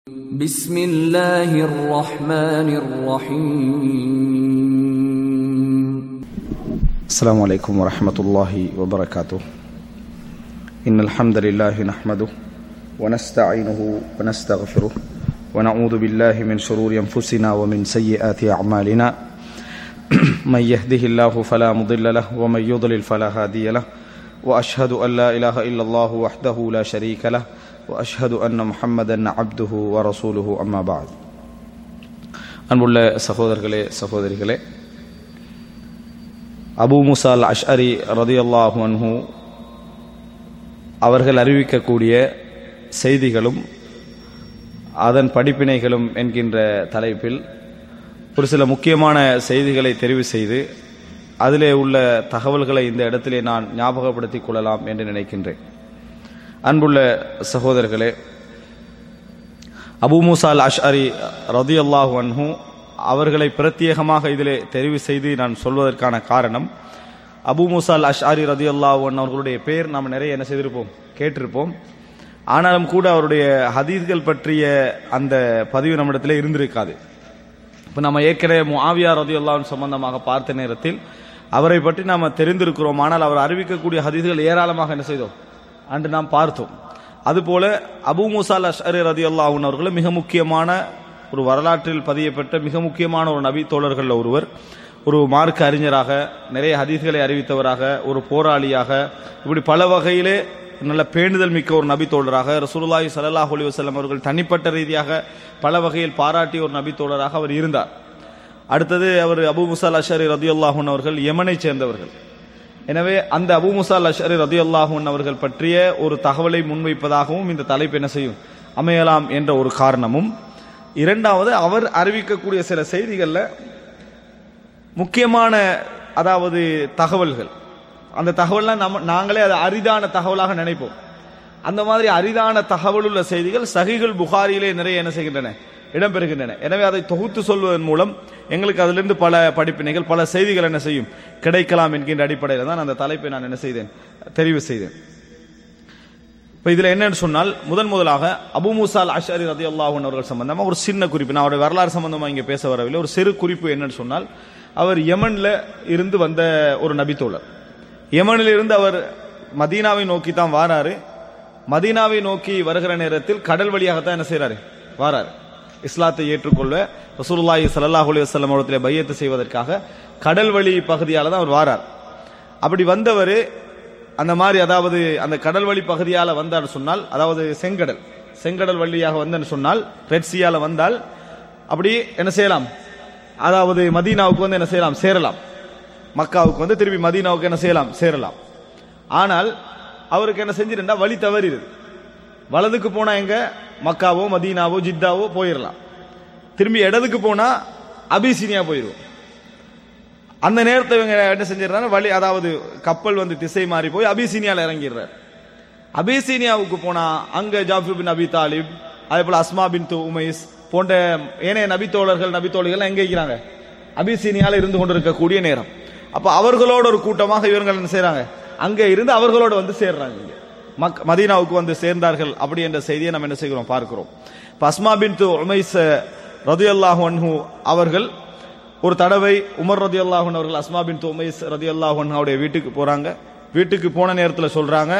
بسم الله الرحمن الرحيم السلام عليكم ورحمة الله وبركاته إن الحمد لله نحمده ونستعينه ونستغفره ونعوذ بالله من شرور أنفسنا ومن سيئات أعمالنا من يهده الله فلا مضل له ومن يضلل فلا هادي له وأشهد أن لا إله إلا الله وحده لا شريك له وأشهد أن محمدا عبده ورسوله أما بعد அன்புள்ள சகோதரர்களே சகோதரிகளே அபு முசால் அஷ்அரி ரதியல்லாஹு அன்ஹு அவர்கள் அறிவிக்கக்கூடிய செய்திகளும் அதன் படிப்பினைகளும் என்கின்ற தலைப்பில் ஒரு சில முக்கியமான செய்திகளை தெரிவு செய்து அதிலே உள்ள தகவல்களை இந்த இடத்திலே நான் ஞாபகப்படுத்திக் கொள்ளலாம் என்று நினைக்கின்றேன் அன்புள்ள சகோதரர்களே அபு மூசால் அஷ்அரி ரதியல்லாஹு அன்ஹு அவர்களை பிரத்யேகமாக இதிலே தெரிவு செய்து நான் சொல்வதற்கான காரணம் அபு மூசால் அஷ்ஆரி ரதியல்லாஹு அன்ஹு அவர்களுடைய பெயர் நாம் நிறைய என்ன செய்திருப்போம் கேட்டிருப்போம் ஆனாலும் கூட அவருடைய ஹதீஸ்கள் பற்றிய அந்த பதிவு நம்மிடத்திலே இருந்திருக்காது இப்போ நம்ம ஏற்கனவே முஆவியா ரதியல்லாஹு சம்பந்தமாக பார்த்த நேரத்தில் அவரை பற்றி நாம் தெரிந்திருக்கிறோம் ஆனால் அவர் அறிவிக்கக்கூடிய ஹதீஸ்கள் ஏராளமாக என்ன செய்தோம் அன்று நாம் பார்த்தோம் அதுபோல அபு மூசால் அஷ்அரி ரதி அல்லாஹூன் அவர்களும் மிக முக்கியமான ஒரு வரலாற்றில் பதியப்பட்ட மிக முக்கியமான ஒரு நபி தோழர்கள் ஒருவர் ஒரு மார்க்க அறிஞராக நிறைய ஹதீஸ்களை அறிவித்தவராக ஒரு போராளியாக இப்படி பல வகையிலே நல்ல பேணுதல் மிக்க ஒரு நபி தோழராக ரசூலுல்லாஹி ஸல்லல்லாஹு அலைஹி வஸல்லம் அவர்கள் தனிப்பட்ட ரீதியாக பல வகையில் பாராட்டிய ஒரு நபி தோழராக அவர் இருந்தார் அடுத்தது அவர் அபு முசால் அஷரி ரதியுல்லாஹூன் அவர்கள் யமனை சேர்ந்தவர்கள் எனவே அந்த அபு முசால் அஷரி ரதி அல்லாஹூன் அவர்கள் பற்றிய ஒரு தகவலை முன்வைப்பதாகவும் இந்த தலைப்பு என்ன செய்யும் அமையலாம் என்ற ஒரு காரணமும் இரண்டாவது அவர் அறிவிக்கக்கூடிய சில செய்திகளில் முக்கியமான அதாவது தகவல்கள் அந்த தகவல்லாம் நம்ம நாங்களே அது அரிதான தகவலாக நினைப்போம் அந்த மாதிரி அரிதான தகவல் உள்ள செய்திகள் சகிகள் புகாரியிலே நிறைய என்ன செய்கின்றன இடம்பெறுகின்றன எனவே அதை தொகுத்து சொல்வதன் மூலம் எங்களுக்கு அதிலிருந்து பல படிப்பினைகள் பல செய்திகள் என்ன செய்யும் கிடைக்கலாம் என்கின்ற அடிப்படையில் தான் அந்த தலைப்பை நான் என்ன செய்தேன் தெரிவு செய்தேன் இப்போ இதில் என்னன்னு சொன்னால் முதன் முதலாக அபு மூசால் அஷரி ரதி அல்லாஹூன் அவர்கள் சம்பந்தமாக ஒரு சின்ன குறிப்பு நான் அவருடைய வரலாறு சம்பந்தமாக இங்கே பேச வரவில்லை ஒரு சிறு குறிப்பு என்னன்னு சொன்னால் அவர் யமன்ல இருந்து வந்த ஒரு நபித்தோழர் யமனில் இருந்து அவர் மதீனாவை நோக்கி தான் வாராரு மதீனாவை நோக்கி வருகிற நேரத்தில் கடல் வழியாகத்தான் என்ன செய்யறாரு வாராரு இஸ்லாத்தை ஏற்றுக்கொள்ள ரசூலுல்லாஹி ஸல்லல்லாஹு அலைஹி வஸல்லம் அவர்களை பையத்து செய்வதற்காக கடல் வழி பகுதியால தான் அவர் வாரார் அப்படி வந்தவர் அந்த மாதிரி அதாவது அந்த கடல் வழி பகுதியால வந்தார் சொன்னால் அதாவது செங்கடல் செங்கடல் வழியாக வந்தன்னு சொன்னால் ரெட்சியால வந்தால் அப்படி என்ன செய்யலாம் அதாவது மதீனாவுக்கு வந்து என்ன செய்யலாம் சேரலாம் மக்காவுக்கு வந்து திருப்பி மதீனாவுக்கு என்ன செய்யலாம் சேரலாம் ஆனால் அவருக்கு என்ன செஞ்சிருந்தா வழி தவறிடுது வலதுக்கு போனா எங்க மக்காவோ மதீனாவோ ஜித்தாவோ போயிடலாம் திரும்பி இடதுக்கு போனா அபிசீனியா போயிடுவோம் அந்த நேரத்தை இவங்க என்ன செஞ்சிடறாங்க வழி அதாவது கப்பல் வந்து திசை மாறி போய் அபிசீனியால இறங்கிடுறார் அபிசீனியாவுக்கு போனா அங்க ஜாஃபி பின் அபி தாலிப் அதே போல அஸ்மா பின் உமைஸ் போன்ற ஏனைய நபித்தோழர்கள் நபித்தோழிகள் எங்க இருக்கிறாங்க அபிசீனியால இருந்து கொண்டிருக்கக்கூடிய நேரம் அப்ப அவர்களோட ஒரு கூட்டமாக இவர்கள் என்ன செய்யறாங்க அங்க இருந்து அவர்களோட வந்து சேர்றாங்க இங்க மக் மதீனாவுக்கு வந்து சேர்ந்தார்கள் அப்படி என்ற செய்தியை நம்ம என்ன செய்கிறோம் பார்க்கிறோம் அஸ்மா பின் உமைஸ் ரதி அல்லாஹு அன்ஹு அவர்கள் ஒரு தடவை உமர் ரதி அல்லாஹன் அவர்கள் அஸ்மா பின் உமைஸ் ரதி அல்லாஹன் அவருடைய வீட்டுக்கு போறாங்க வீட்டுக்கு போன நேரத்தில் சொல்றாங்க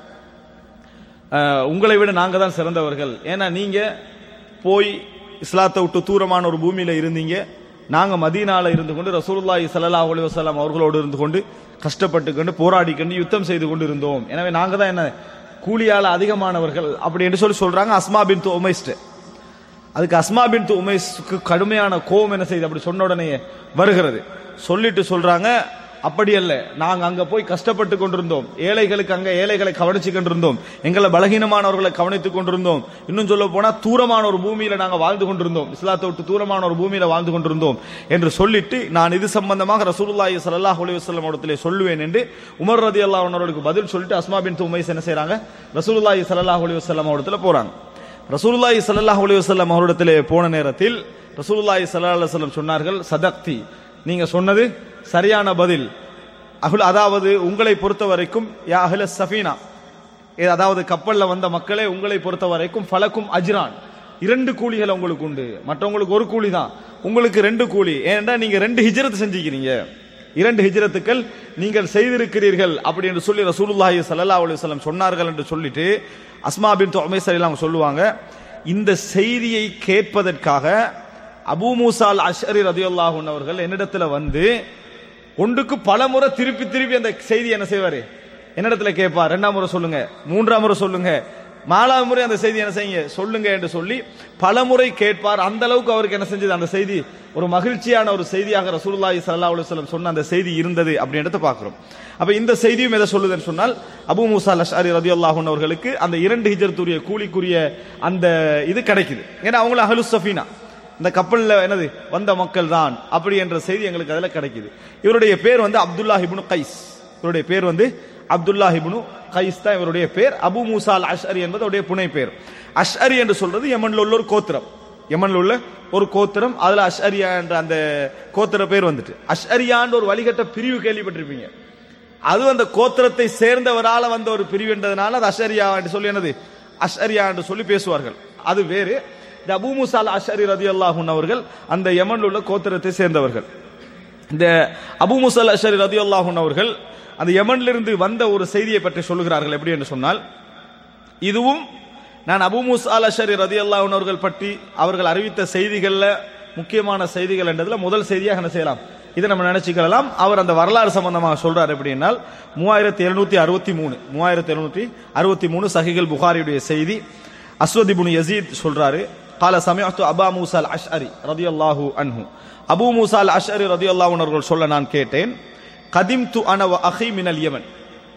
உங்களை விட நாங்க தான் சிறந்தவர்கள் ஏன்னா நீங்க போய் இஸ்லாத்தை விட்டு தூரமான ஒரு பூமியில இருந்தீங்க நாங்க மதீனால இருந்து கொண்டு ரசூலுல்லாஹி ஸல்லல்லாஹு அலைஹி வஸல்லம் அவர்களோடு இருந்து கொண்டு கஷ்டப்பட்டு கொண்டு போராடி கொண்டு யுத்தம் செய்து கொண்டு இருந்தோம் எனவே நாங்க தான் என்ன கூலியால அதிகமானவர்கள் அப்படி என்று சொல்லி சொல்றாங்க அஸ்மா பின் உமைஸ்ட் அதுக்கு அஸ்மா பின் உமைஸ்க்கு கடுமையான கோபம் என்ன செய்யுது அப்படி சொன்ன உடனே வருகிறது சொல்லிட்டு சொல்றாங்க அப்படி அல்ல நாங்க அங்க போய் கஷ்டப்பட்டு கொண்டிருந்தோம் ஏழைகளுக்கு அங்க ஏழைகளை கவனிச்சு கொண்டிருந்தோம் எங்களை பலகீனமானவர்களை கவனித்துக் கொண்டிருந்தோம் இன்னும் சொல்ல போனா தூரமான ஒரு பூமியில நாங்க வாழ்ந்து கொண்டிருந்தோம் இஸ்லாத்தை விட்டு தூரமான ஒரு பூமியில வாழ்ந்து கொண்டிருந்தோம் என்று சொல்லிட்டு நான் இது சம்பந்தமாக ரசூலுல்லாஹி ஸல்லல்லாஹு அலைஹி வஸல்லம் இடத்திலே சொல்லுவேன் என்று உமர் ரதியல்லாஹு அவர்களுக்கு பதில் சொல்லிட்டு அஸ்மா பின் உமைஸ் என்ன செய்றாங்க ரசூலுல்லாஹி ஸல்லல்லாஹு அலைஹி வஸல்லம் இடத்துல போறாங்க ரசூலுல்லாஹி ஸல்லல்லாஹு அலைஹி வஸல்லம் அவரிடத்திலே போன நேரத்தில் ரசூலுல்லாஹி ஸல்லல்லாஹு அலைஹி வஸல்லம் சொன்னார்கள் சதக்தி நீங்க சொன்னது சரியான பதில் அகுல் அதாவது உங்களை பொறுத்த வரைக்கும் யா அஹ்ல சஃபீனா இது அதாவது கப்பல்ல வந்த மக்களே உங்களை பொறுத்த வரைக்கும் ஃபலக்கும் அஜ்ரான் இரண்டு கூலிகள் உங்களுக்கு உண்டு மற்றவங்களுக்கு ஒரு கூலி தான் உங்களுக்கு ரெண்டு கூலி ஏன்டா நீங்க ரெண்டு ஹிஜ்ரத் செஞ்சுக்கிறீங்க இரண்டு ஹிஜ்ரத்துக்கள் நீங்கள் செய்திருக்கிறீர்கள் அப்படி என்று சொல்லி ரசூலுல்லாஹி ஸல்லல்லாஹு அலைஹி வஸல்லம் சொன்னார்கள் என்று சொல்லிட்டு அஸ்மா பின் உமைஸ் அவங்க சொல்லுவாங்க இந்த செய்தியை கேட்பதற்காக அபூ மூசால் அஷ்அரி ரதியுல்லாஹு அவர்கள் என்னிடத்துல வந்து ஒன்றுக்கு பல முறை திருப்பி திருப்பி அந்த செய்தி என்ன செய்வாரு என்னிடத்துல கேட்பார் ரெண்டாம் முறை சொல்லுங்க மூன்றாம் முறை சொல்லுங்க நாலாவது முறை அந்த செய்தி என்ன செய்யுங்க சொல்லுங்க என்று சொல்லி பல முறை கேட்பார் அந்த அளவுக்கு அவருக்கு என்ன செஞ்சது அந்த செய்தி ஒரு மகிழ்ச்சியான ஒரு செய்தியாக ரசூலுல்லாஹி ஸல்லல்லாஹு அலைஹி வஸல்லம் சொன்ன அந்த செய்தி இருந்தது அப்படின்றத பார்க்கிறோம் அப்ப இந்த செய்தியும் எதை சொல்லுதுன்னு சொன்னால் அபூ மூசா அஷ்அரி ரதியல்லாஹு அன்ஹு அவர்களுக்கு அந்த இரண்டு ஹிஜ்ரத்துடைய கூலிக்குரிய அந்த இது கிடைக்குது ஏன்னா அவங்கள அஹ்லு சஃபீனா இந்த கப்பல்ல என்னது வந்த மக்கள் தான் அப்படி என்ற செய்தி எங்களுக்கு அதுல கிடைக்குது இவருடைய பேர் வந்து அப்துல்லா இப்னு கைஸ் இவருடைய பேர் வந்து அப்துல்லா இப்னு கைஸ் தான் இவருடைய பேர் அபு மூசா அல் அஷ்அரி என்பது அவருடைய புனை பேர் அஷ்அரி என்று சொல்றது யமன்ல உள்ள ஒரு கோத்திரம் யமன்ல உள்ள ஒரு கோத்திரம் அதுல அஷ்அரியா என்ற அந்த கோத்திர பேர் வந்துட்டு அஷ்அரியான்ற ஒரு வழிகட்ட பிரிவு கேள்விப்பட்டிருப்பீங்க அது அந்த கோத்திரத்தை சேர்ந்தவரால வந்த ஒரு பிரிவு என்றதுனால அது அஷ்அரியா என்று சொல்லி என்னது அஷ்அரியா என்று சொல்லி பேசுவார்கள் அது வேறு இந்த அபூ மூசா அல் அஷ்அரி ரதியல்லாஹு அவர்கள் அந்த யமன்ல உள்ள கோத்திரத்தை சேர்ந்தவர்கள் இந்த அபு முசல் அஷரி ரதி அல்லாஹூன் அவர்கள் அந்த யமனிலிருந்து வந்த ஒரு செய்தியை பற்றி சொல்லுகிறார்கள் எப்படி என்று சொன்னால் இதுவும் நான் அபு முசால் அஷரி ரதி அல்லாஹூன் அவர்கள் பற்றி அவர்கள் அறிவித்த செய்திகள்ல முக்கியமான செய்திகள் என்றதுல முதல் செய்தியாக என்ன செய்யலாம் இதை நம்ம நினைச்சுக்கலாம் அவர் அந்த வரலாறு சம்பந்தமாக சொல்றார் எப்படின்னால் மூவாயிரத்தி எழுநூத்தி அறுபத்தி மூணு மூவாயிரத்தி எழுநூத்தி அறுபத்தி மூணு சஹிகள் புகாரியுடைய செய்தி அஸ்வதிபுன் யசீத் சொல்றாரு கால சமயத்து அபா மூசால் அஷ்அரி ரதியல்லாஹு அன்ஹு அபு மூசால் அஷ்அரி ரதியல்லாஹு அவர்கள் சொல்ல நான் கேட்டேன் கதிம் து அனவ அஹி மினல் யமன்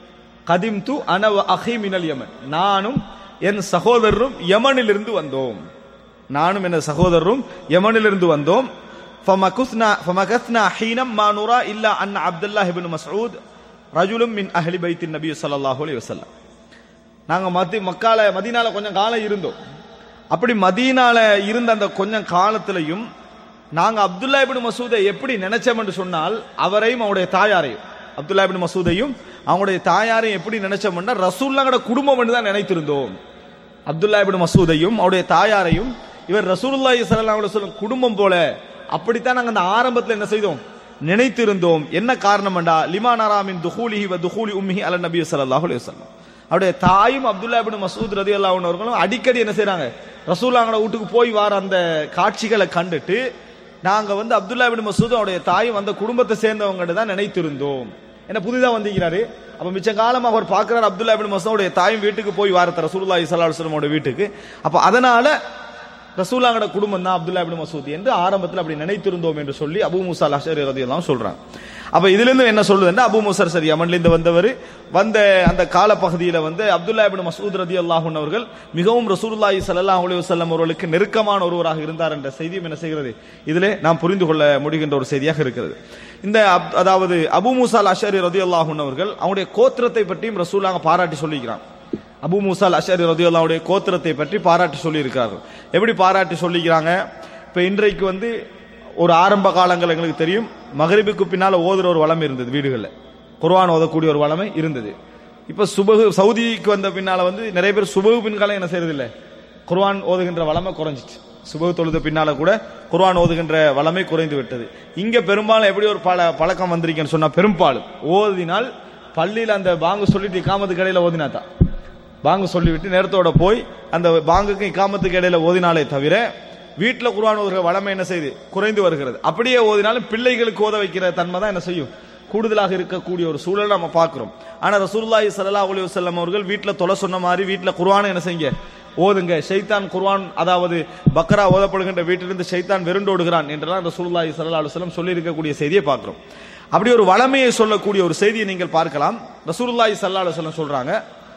கதிம் து அனவ அஹி மினல் யமன் நானும் என் சகோதரரும் யமனிலிருந்து வந்தோம் நானும் என் சகோதரரும் யமனிலிருந்து வந்தோம் فمكثنا فمكثنا حينا ما نرى الا ان عبد الله بن مسعود رجل من اهل بيت النبي صلى الله عليه وسلم நாங்க மதி மக்கால மதீனால கொஞ்சம் காலம் இருந்தோம் அப்படி மதீனால இருந்த அந்த கொஞ்சம் காலத்திலையும் நாங்க அப்துல்லா இபின் மசூதை எப்படி நினைச்சோம் என்று சொன்னால் அவரையும் அவருடைய தாயாரையும் அப்துல்லா இபின் மசூதையும் அவங்களுடைய தாயாரையும் எப்படி நினைச்சோம்னா ரசூல்லாங்கட குடும்பம் என்று தான் நினைத்திருந்தோம் அப்துல்லா இபின் மசூதையும் அவருடைய தாயாரையும் இவர் ரசூலுல்லாஹி ஸல்லல்லாஹு அலைஹி வஸல்லம் குடும்பம் போல அப்படித்தான் நாங்க அந்த ஆரம்பத்தில் என்ன செய்தோம் நினைத்திருந்தோம் என்ன காரணம்டா லிமா நாராமின் துஹூலிஹி வ துஹூலி உம்மிஹி அல நபி ஸல்லல்லாஹு அலைஹி வஸல்லம் அவருடைய தாயும் அப்துல்லா இபின் மசூத் ரதியல்லாஹு அன்ஹு அவர்களும் அடிக்கடி என்ன செய்றாங்க ரசூலாங்கட வீட்டுக்கு போய் வர அந்த காட்சிகளை கண்டுட்டு நாங்க வந்து அப்துல்லா இபின் மசூத் அவருடைய தாயும் அந்த குடும்பத்தை சேர்ந்தவங்க தான் நினைத்திருந்தோம் என்ன புதிதா வந்தீங்கிறாரு அப்ப மிச்ச காலமாக அவர் பார்க்கிறார் அப்துல்லா இபின் மசூதுடைய தாயும் வீட்டுக்கு போய் வாரத்த ரசூலுல்லாஹி ஸல்லல்லாஹு அலைஹி வஸல்லமோட வீட்டுக்கு அப்ப அதனால ரசூலாங்கட குடும்பம் தான் அப்துல்லா இபின் மசூத் என்று ஆரம்பத்தில் அப்படி நினைத்திருந்தோம் என்று சொல்லி அபு மூசா அஷரி ரதியெல்லாம் சொல்றாங்க அப்ப இதுல இருந்து என்ன சொல்லுதுன்னா அபு மூசர் சரி யமன்ல இருந்து வந்தவர் வந்த அந்த காலப்பகுதியில வந்து அப்துல்லா இபின் மசூத் ரதி அல்லாஹூன் அவர்கள் மிகவும் ரசூலுல்லாஹி ஸல்லல்லாஹு அலைஹி வஸல்லம் அவர்களுக்கு நெருக்கமான ஒருவராக இருந்தார் என்ற செய்தியும் என்ன செய்கிறது இதிலே நாம் புரிந்து கொள்ள முடிகின்ற ஒரு செய்தியாக இருக்கிறது இந்த அப்- அதாவது அபு மூசா அஷரி ரதி அல்லாஹூன் அவர்கள் அவருடைய கோத்திரத்தை பற்றியும் ரசூலாங்க பாராட்டி சொல்லிக்கிறான் அபு மூசால் அஷரி ரதியுல்லாவுடைய கோத்திரத்தை பற்றி பாராட்டி சொல்லியிருக்கார்கள் எப்படி பாராட்டி சொல்லிக்கிறாங்க இப்ப இன்றைக்கு வந்து ஒரு ஆரம்ப காலங்கள் எங்களுக்கு தெரியும் மகரிபுக்கு பின்னால ஓதுற ஒரு வளமை இருந்தது வீடுகளில் குர்ஆன் ஓதக்கூடிய ஒரு வளமை இருந்தது இப்ப சுபகு சவுதிக்கு வந்த பின்னால வந்து நிறைய பேர் சுபகு பின்காலம் என்ன செய்யறது இல்ல குர்ஆன் ஓதுகின்ற வளமை குறைஞ்சிச்சு சுபகு தொழுத பின்னால கூட குர்ஆன் ஓதுகின்ற வளமை குறைந்து விட்டது இங்க பெரும்பாலும் எப்படி ஒரு பல பழக்கம் வந்திருக்கேன்னு சொன்னா பெரும்பாலும் ஓதினால் பள்ளியில அந்த பாங்கு சொல்லிட்டு இக்காமத்து கடையில ஓதினா தான் பாங்கு சொல்லிவிட்டு நேரத்தோட போய் அந்த பாங்குக்கு இக்காமத்துக்கு இடையில ஓதினாலே தவிர வீட்டில் குர்ஆன் ஓதுகிற வளமை என்ன செய்யுது குறைந்து வருகிறது அப்படியே ஓதினாலும் பிள்ளைகளுக்கு ஓத வைக்கிற தன்மை தான் என்ன செய்யும் கூடுதலாக இருக்கக்கூடிய ஒரு சூழலை நம்ம பார்க்கிறோம் ஆனா ரசூலுல்லாஹி ஸல்லல்லாஹு அலைஹி வஸல்லம் அவர்கள் வீட்டில் தொலை சொன்ன மாதிரி வீட்டில் குர்ஆனை என்ன செய்யுங்க ஓதுங்க ஷைத்தான் குர்ஆன் அதாவது பக்ரா ஓதப்படுகின்ற வீட்டிலிருந்து ஷைத்தான் வெருண்டோடுகிறான் என்றெல்லாம் ரசூலுல்லாஹி ஸல்லல்லாஹு அலைஹி வஸல்லம் சொல்லி இருக்கக்கூடிய செய்தியை பார்க்கிறோம் அப்படி ஒரு வளமையை சொல்லக்கூடிய ஒரு செய்தியை நீங்கள் பார்க்கலாம் ரசூலுல்லாஹி ஸல்லல்லாஹு அலைஹி வஸல்லம் சொல்றாங்க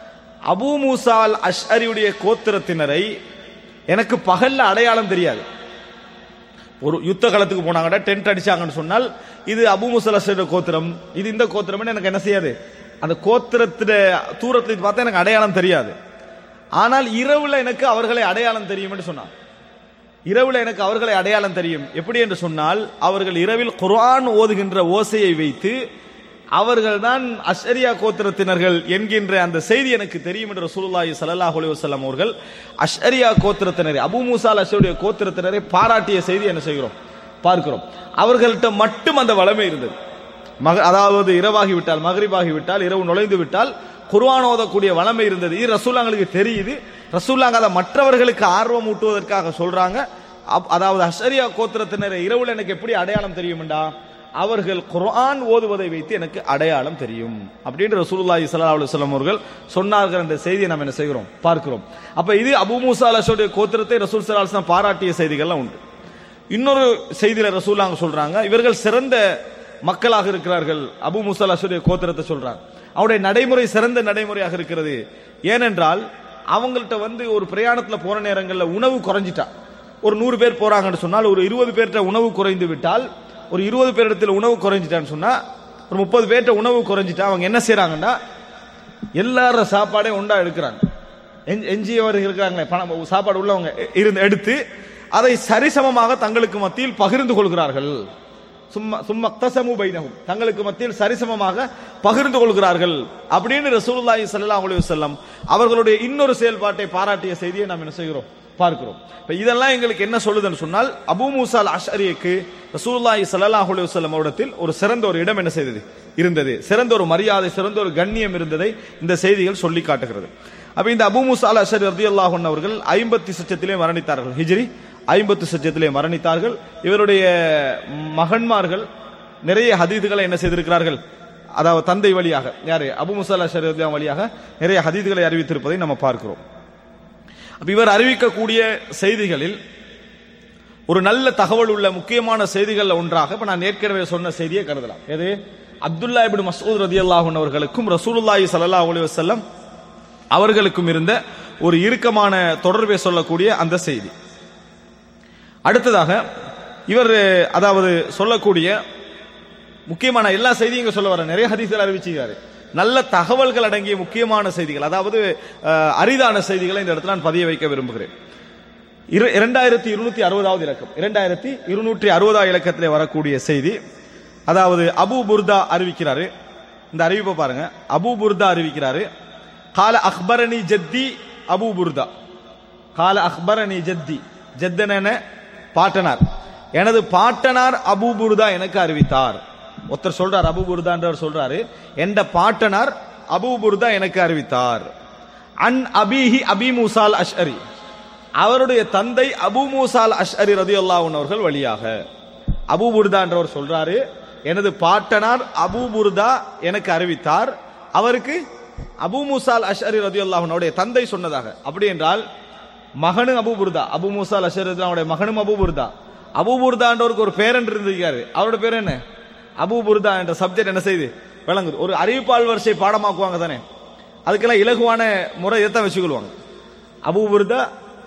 அபூ மூசால் அஷ்அரியுடைய கோத்திரத்தினரை எனக்கு பகல்ல அடையாளம் தெரியாது ஒரு யுத்த காலத்துக்கு போனாங்கடா டென்ட் அடிச்சாங்கன்னு சொன்னால் இது அபு முசல் அஷ்அரியோட கோத்திரம் இது இந்த கோத்திரம்னு எனக்கு என்ன செய்யாது அந்த கோத்திரத்திட தூரத்துல இது பார்த்தா எனக்கு அடையாளம் தெரியாது ஆனால் இரவுல எனக்கு அவர்களை அடையாளம் தெரியும் என்று சொன்னார் இரவுல எனக்கு அவர்களை அடையாளம் தெரியும் எப்படி என்று சொன்னால் அவர்கள் இரவில் குர்ஆன் ஓதுகின்ற ஓசையை வைத்து அவர்கள்தான் அஷ்அரியா கோத்திரத்தினர்கள் என்கின்ற அந்த செய்தி எனக்கு தெரியும் என்று ரசூலுல்லாஹி ஸல்லல்லாஹு அலைஹி வஸல்லம் அவர்கள் அஷ்அரியா கோத்திரத்தினரை அபூ மூசா அஷ்அரியா கோத்திரத்தினரை பாராட்டிய செய்தி என்ன செய்கிறோம் பார்க்கிறோம் அவர்கள்ட்ட மட்டும் அந்த வளமை இருந்தது மக அதாவது இரவாகி விட்டால் மகரிபாகி விட்டால் இரவு நுழைந்து விட்டால் குர்ஆன் ஓதக்கூடிய வளமை இருந்தது இது ரசூல்லாங்களுக்கு தெரியுது ரசூல்லாங்க அதை மற்றவர்களுக்கு ஆர்வம் ஊட்டுவதற்காக சொல்றாங்க அப்- அதாவது அஷரியா கோத்திரத்தினரை இரவுல எனக்கு எப்படி அடையாளம் தெரியும்டா அவர்கள் குர்ஆன் ஓதுவதை வைத்து எனக்கு அடையாளம் தெரியும் அப்படின்னு ரசூலுல்லாஹி ஸல்லல்லாஹு அலைஹி வஸல்லம் அவர்கள் சொன்னார்கள் என்ற செய்தியை நாம் என்ன செய்கிறோம் பார்க்கிறோம் அப்ப இது அபூ மூசா அல்-அஷ்அரியுடைய கோத்திரத்தை ரசூல் ஸல்லல்லாஹு அலைஹி வஸல்லம் பாராட்டிய செய்திகள்லாம் உண்டு இன்னொரு செய்தியில ரசூலாங்க சொல்றாங்க இவர்கள் சிறந்த மக்களாக இருக்கிறார்கள் அபு முசல் அசுடைய கோத்திரத்தை சொல்றாங்க அவருடைய நடைமுறை சிறந்த நடைமுறையாக இருக்கிறது ஏனென்றால் அவங்கள்ட்ட வந்து ஒரு பிரயாணத்துல போற நேரங்கள்ல உணவு குறைஞ்சிட்டா ஒரு நூறு பேர் போறாங்கன்னு சொன்னால் ஒரு இருபது பேர்ட்ட உணவு குறைந்து விட்டால் ஒரு இருபது பேரிடத்தில் உணவு குறைஞ்சிட்டான்னு சொன்னா ஒரு முப்பது பேர்ட்ட உணவு குறைஞ்சிட்டா அவங்க என்ன செய்றாங்கன்னா எல்லார சாப்பாடையும் உண்டா எடுக்கிறாங்க எஞ்சி- எஞ்சியவர்கள் இருக்கிறாங்களே பணம் சாப்பாடு உள்ளவங்க எ- இருந்து எடுத்து அதை சரிசமமாக தங்களுக்கு மத்தியில் பகிர்ந்து கொள்கிறார்கள் சும்மா சும்மா தசமு பைனகும் தங்களுக்கு மத்தியில் சரிசமமாக பகிர்ந்து கொள்கிறார்கள் அப்படின்னு ரசூலுல்லாஹி ஸல்லல்லாஹு அலைஹி வஸல்லம் அவர்களுடைய இன்னொரு செயல்பாட்டை பாராட்டிய செய்தியை நாம் என்ன செய்கிறோம் பார்க்கிறோம் இப்ப இதெல்லாம் எங்களுக்கு என்ன சொல்லுதுன்னு சொன்னால் அபூ மூசா அல் அஷ்அரிக்கு ரசூலுல்லாஹி ஸல்லல்லாஹு அலைஹி வஸல்லம் அவரிடத்தில் ஒரு சிறந்த ஒரு இடம் என்ன செய்தது இருந்தது சிறந்த ஒரு மரியாதை சிறந்த ஒரு கண்ணியம் இருந்ததை இந்த செய்திகள் சொல்லி காட்டுகிறது அப்ப இந்த அபூ மூசா அல் அஷ்அரி ரலியல்லாஹு அன்ஹு அவர்கள் ஐம்பத்தி சச்சத்திலே மரணித்தார்கள் ஹிஜ்ரி ஐம்பத்து சச்சத்திலே மரணித்தார்கள் இவருடைய மகன்மார்கள் நிறைய ஹதீதுகளை என்ன செய்திருக்கிறார்கள் அதாவது தந்தை வழியாக யாரு அபு முசல்லா ஷரீத் வழியாக நிறைய ஹதீதுகளை அறிவித்திருப்பதை நம்ம பார்க்கிறோம் அப்ப இவர் அறிவிக்கக்கூடிய செய்திகளில் ஒரு நல்ல தகவல் உள்ள முக்கியமான செய்திகள்ல ஒன்றாக இப்ப நான் ஏற்கனவே சொன்ன செய்தியை கருதலாம் எது அப்துல்லா இப்னு மஸ்ஊத் ரதியல்லாஹு அன்ஹு அவர்களுக்கும் ரசூலுல்லாஹி ஸல்லல்லாஹு அலைஹி வஸல்லம் அவர்களுக்கும் இருந்த ஒரு இறுக்கமான தொடர்பை சொல்லக்கூடிய அந்த செய்தி அடுத்ததாக இவர் அதாவது சொல்லக்கூடிய முக்கியமான எல்லா செய்தியும் இங்க சொல்ல வர நிறைய ஹதீஸ்கள் அறிவிச்சிருக்காரு நல்ல தகவல்கள் அடங்கிய முக்கியமான செய்திகள் அதாவது அஹ், அரிதான செய்திகளை இந்த இடத்துல நான் பதிய வைக்க விரும்புகிறேன் இரு- இரண்டாயிரத்தி இருநூத்தி அறுபதாவது இலக்கம் இரண்டாயிரத்தி இருநூற்றி அறுபதாவது இலக்கத்திலே வரக்கூடிய செய்தி அதாவது அபு புர்தா அறிவிக்கிறாரு இந்த அறிவிப்பை பாருங்க அபு புர்தா அறிவிக்கிறாரு கால அக்பரணி ஜத்தி அபு புர்தா கால அக்பரணி ஜத்தி ஜத்தன பாட்டனார் எனது பாட்டனார் அபு புர்தா எனக்கு அறிவித்தார் ஒருத்தர் சொல்றார் அபு புர்தான்றவர் சொல்றாரு என்ற பாட்டனார் அபு புர்தா எனக்கு அறிவித்தார் அன் அபிஹி அபி மூசால் அஷ்அரி அவருடைய தந்தை அபு மூசால் அஷ்அரி ரதியுல்லாஹு அவர்கள் வழியாக அபு புர்தான்றவர் சொல்றாரு எனது பாட்டனார் அபு புர்தா எனக்கு அறிவித்தார் அவருக்கு அபு மூசால் அஷ்அரி ரதியுல்லாஹு அவருடைய தந்தை சொன்னதாக அப்படி என்றால் மகனு அபு புர்தா அபு மூசால் அஷ்அரி அவருடைய மகனும் அபு புர்தா அபு புர்தான்றவருக்கு ஒரு பேரன் இருந்திருக்காரு அவரோட பேர் என்ன அபு புர்தா என்ற சப்ஜெக்ட் என்ன செய்யுது விளங்குது ஒரு அறிவிப்பால் வரிசை பாடமாக்குவாங்க தானே அதுக்கெல்லாம் இலகுவான முறை இதைத்தான் வச்சுக்கொள்வாங்க அபு புர்தா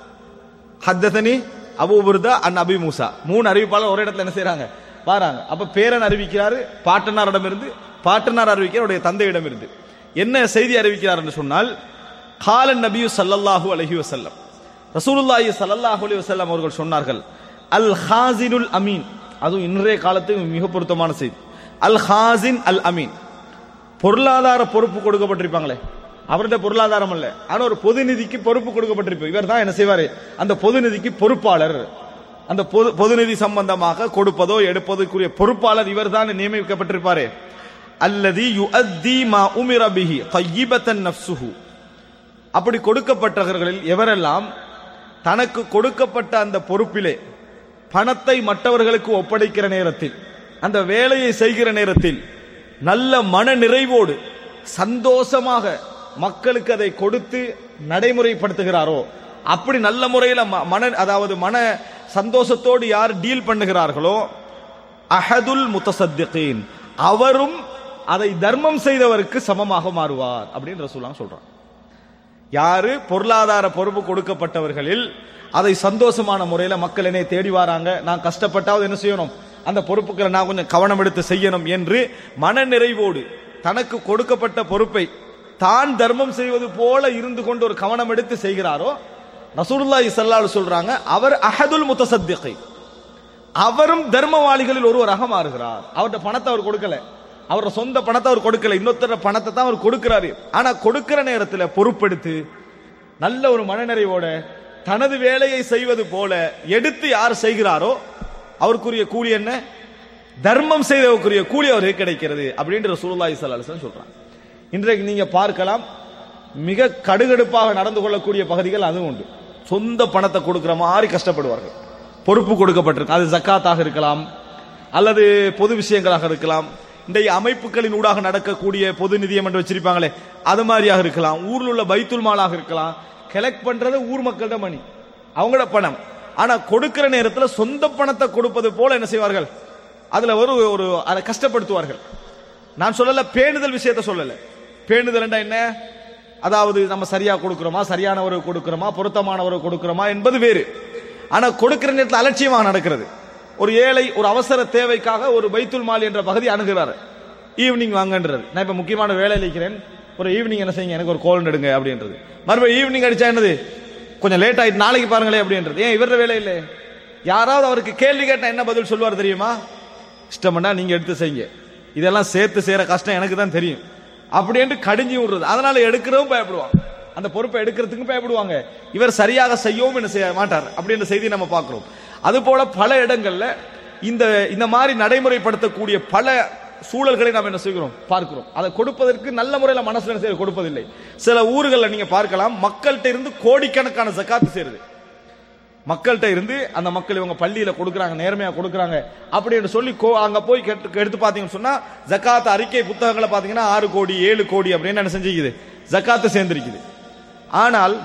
ஹத்தனி அபு புர்தா அன் அபி மூசா மூணு அறிவிப்பாளர் ஒரே இடத்துல என்ன செய்றாங்க வராங்க அப்ப பேரன் அறிவிக்கிறாரு பாட்டனாரிடம் இருந்து பாட்டனார் அறிவிக்கிறார் அவருடைய தந்தையிடம் இருந்து என்ன செய்தி அறிவிக்கிறார் என்று சொன்னால் காலன் நபியு ஸல்லல்லாஹு அலைஹி வஸல்லம் ரசூலுல்லாஹி ஸல்லல்லாஹு அலைஹி வஸல்லம் அவர்கள் சொன்னார்கள் அல் ஹாசினுல் அமீன் அதுவும் இன்றைய காலத்துக்கு மிக பொருத்தமான செய்தி அல் ஹாசின் அல் அமீன் பொருளாதார பொறுப்பு கொடுக்கப்பட்டிருப்பாங்களே அவருடைய பொருளாதாரம் அல்ல ஆனா ஒரு பொது நிதிக்கு பொறுப்பு கொடுக்கப்பட்டிருப்போம் இவர் தான் என்ன செய்வாரு அந்த பொது நிதிக்கு பொறுப்பாளர் அந்த பொது பொது நிதி சம்பந்தமாக கொடுப்பதோ எடுப்பதற்குரிய பொறுப்பாளர் இவர் தான் நியமிக்கப்பட்டிருப்பாரே அல்லதி யுஅத்தி மா உமிர பிஹி தையிபத்தன் நஃப்சுஹு அப்படி கொடுக்கப்பட்டவர்களில் எவரெல்லாம் தனக்கு கொடுக்கப்பட்ட அந்த பொறுப்பிலே பணத்தை மற்றவர்களுக்கு ஒப்படைக்கிற நேரத்தில் அந்த வேலையை செய்கிற நேரத்தில் நல்ல மன நிறைவோடு சந்தோஷமாக மக்களுக்கு அதை கொடுத்து நடைமுறைப்படுத்துகிறாரோ அப்படி நல்ல முறையில் ம- மன அதாவது மன சந்தோஷத்தோடு யார் டீல் பண்ணுகிறார்களோ அஹதுல் முத்தசத்திகீன் அவரும் அதை தர்மம் செய்தவருக்கு சமமாக மாறுவார் அப்படின்னு ரசூலாம் சொல்றான் யாரு பொருளாதார பொறுப்பு கொடுக்கப்பட்டவர்களில் அதை சந்தோஷமான முறையில மக்கள் என்னை தேடி வராங்க நான் கஷ்டப்பட்டாவது என்ன செய்யணும் அந்த பொறுப்புகளை நான் கொஞ்சம் கவனம் எடுத்து செய்யணும் என்று மன நிறைவோடு தனக்கு கொடுக்கப்பட்ட பொறுப்பை தான் தர்மம் செய்வது போல இருந்து கொண்டு ஒரு கவனம் எடுத்து செய்கிறாரோ ரசூலுல்லாஹி ஸல்லல்லாஹு அலைஹி சொல்றாங்க அவர் அஹதுல் முத்தசத்திகை அவரும் தர்மவாளிகளில் ஒருவராக மாறுகிறார் அவர்கிட்ட பணத்தை அவர் கொடுக்கல அவரோட சொந்த பணத்தை அவர் கொடுக்கல இன்னொருத்தர பணத்தை தான் அவர் கொடுக்கிறாரு ஆனா கொடுக்கிற நேரத்தில் பொறுப்பெடுத்து நல்ல ஒரு மனநிறைவோட தனது வேலையை செய்வது போல எடுத்து யார் செய்கிறாரோ அவருக்குரிய கூலி என்ன தர்மம் செய்தவருக்குரிய கூலி அவருக்கு கிடைக்கிறது அப்படின்ற ரசூலுல்லாஹி ஸல்லல்லாஹு அலைஹி வஸல்லம் சொல்றாங்க இன்றைக்கு நீங்க பார்க்கலாம் மிக கடுகடுப்பாக நடந்து கொள்ளக்கூடிய பகுதிகள் அதுவும் உண்டு சொந்த பணத்தை கொடுக்கிற மாதிரி கஷ்டப்படுவார்கள் பொறுப்பு கொடுக்கப்பட்டிருக்கு அது ஜக்காத்தாக இருக்கலாம் அல்லது பொது விஷயங்களாக இருக்கலாம் இன்றைய அமைப்புகளின் ஊடாக நடக்கக்கூடிய பொது நிதியம் என்று வச்சிருப்பாங்களே அது மாதிரியாக இருக்கலாம் ஊர்ல உள்ள பைத்துல் மாலாக இருக்கலாம் கலெக்ட் பண்றது ஊர் மக்கள்கிட்ட மணி அவங்களோட பணம் ஆனா கொடுக்கிற நேரத்துல சொந்த பணத்தை கொடுப்பது போல என்ன செய்வார்கள் அதுல ஒரு ஒரு அதை கஷ்டப்படுத்துவார்கள் நான் சொல்லல பேணுதல் விஷயத்தை சொல்லல பேணுதல் என்ன அதாவது நம்ம சரியா கொடுக்கிறோமா சரியானவரை கொடுக்கிறோமா பொருத்தமானவரை கொடுக்கிறோமா என்பது வேறு ஆனா கொடுக்கிற நேரத்தில் அலட்சியமாக நடக்கிறது ஒரு ஏழை ஒரு அவசர தேவைக்காக ஒரு பைத்துல் மால் என்ற பகுதி அணுகிறார் ஈவினிங் வாங்கன்றது நான் இப்ப முக்கியமான வேலையில் இருக்கிறேன் ஒரு ஈவினிங் என்ன செய்யுங்க எனக்கு ஒரு கோல் எடுங்க அப்படின்றது மறுபடியும் ஈவினிங் அடிச்சா என்னது கொஞ்சம் லேட் ஆயிட்டு நாளைக்கு பாருங்களேன் அப்படின்றது ஏன் இவர வேலை இல்லை யாராவது அவருக்கு கேள்வி கேட்டா என்ன பதில் சொல்லுவார் தெரியுமா இஷ்டம்னா நீங்க எடுத்து செய்யுங்க இதெல்லாம் சேர்த்து செய்யற கஷ்டம் எனக்கு தான் தெரியும் அப்படின்ட்டு கடிஞ்சு விடுறது அதனால எடுக்கிறவும் பயப்படுவாங்க அந்த பொறுப்பை எடுக்கிறதுக்கும் பயப்படுவாங்க இவர் சரியாக செய்யவும் என்ன செய்ய மாட்டார் அப்படின்ற செய்தி நம்ம பார்க்கிறோம் அது போல பல இடங்கள்ல இந்த இந்த மாதிரி நடைமுறைப்படுத்தக்கூடிய பல சூழல்களை நாம் என்ன செய்கிறோம் பார்க்கிறோம் அதை கொடுப்பதற்கு நல்ல முறையில் மனசுல என்ன செய்ய கொடுப்பதில்லை சில ஊர்களில் நீங்க பார்க்கலாம் மக்கள்கிட்ட இருந்து கோடிக்கணக்கான ஜக்காத்து சேருது மக்கள்கிட்ட இருந்து அந்த மக்கள் இவங்க பள்ளியில கொடுக்குறாங்க நேர்மையா கொடுக்குறாங்க அப்படின்னு சொல்லி கோ- அங்க போய் கேட்டு- எடுத்து பாத்தீங்கன்னு சொன்னா ஜக்காத் அறிக்கை புத்தகங்களை பாத்தீங்கன்னா ஆறு கோடி ஏழு கோடி அப்படின்னு என்ன செஞ்சுக்குது ஜக்காத்து சேர்ந்திருக்குது ஆனால்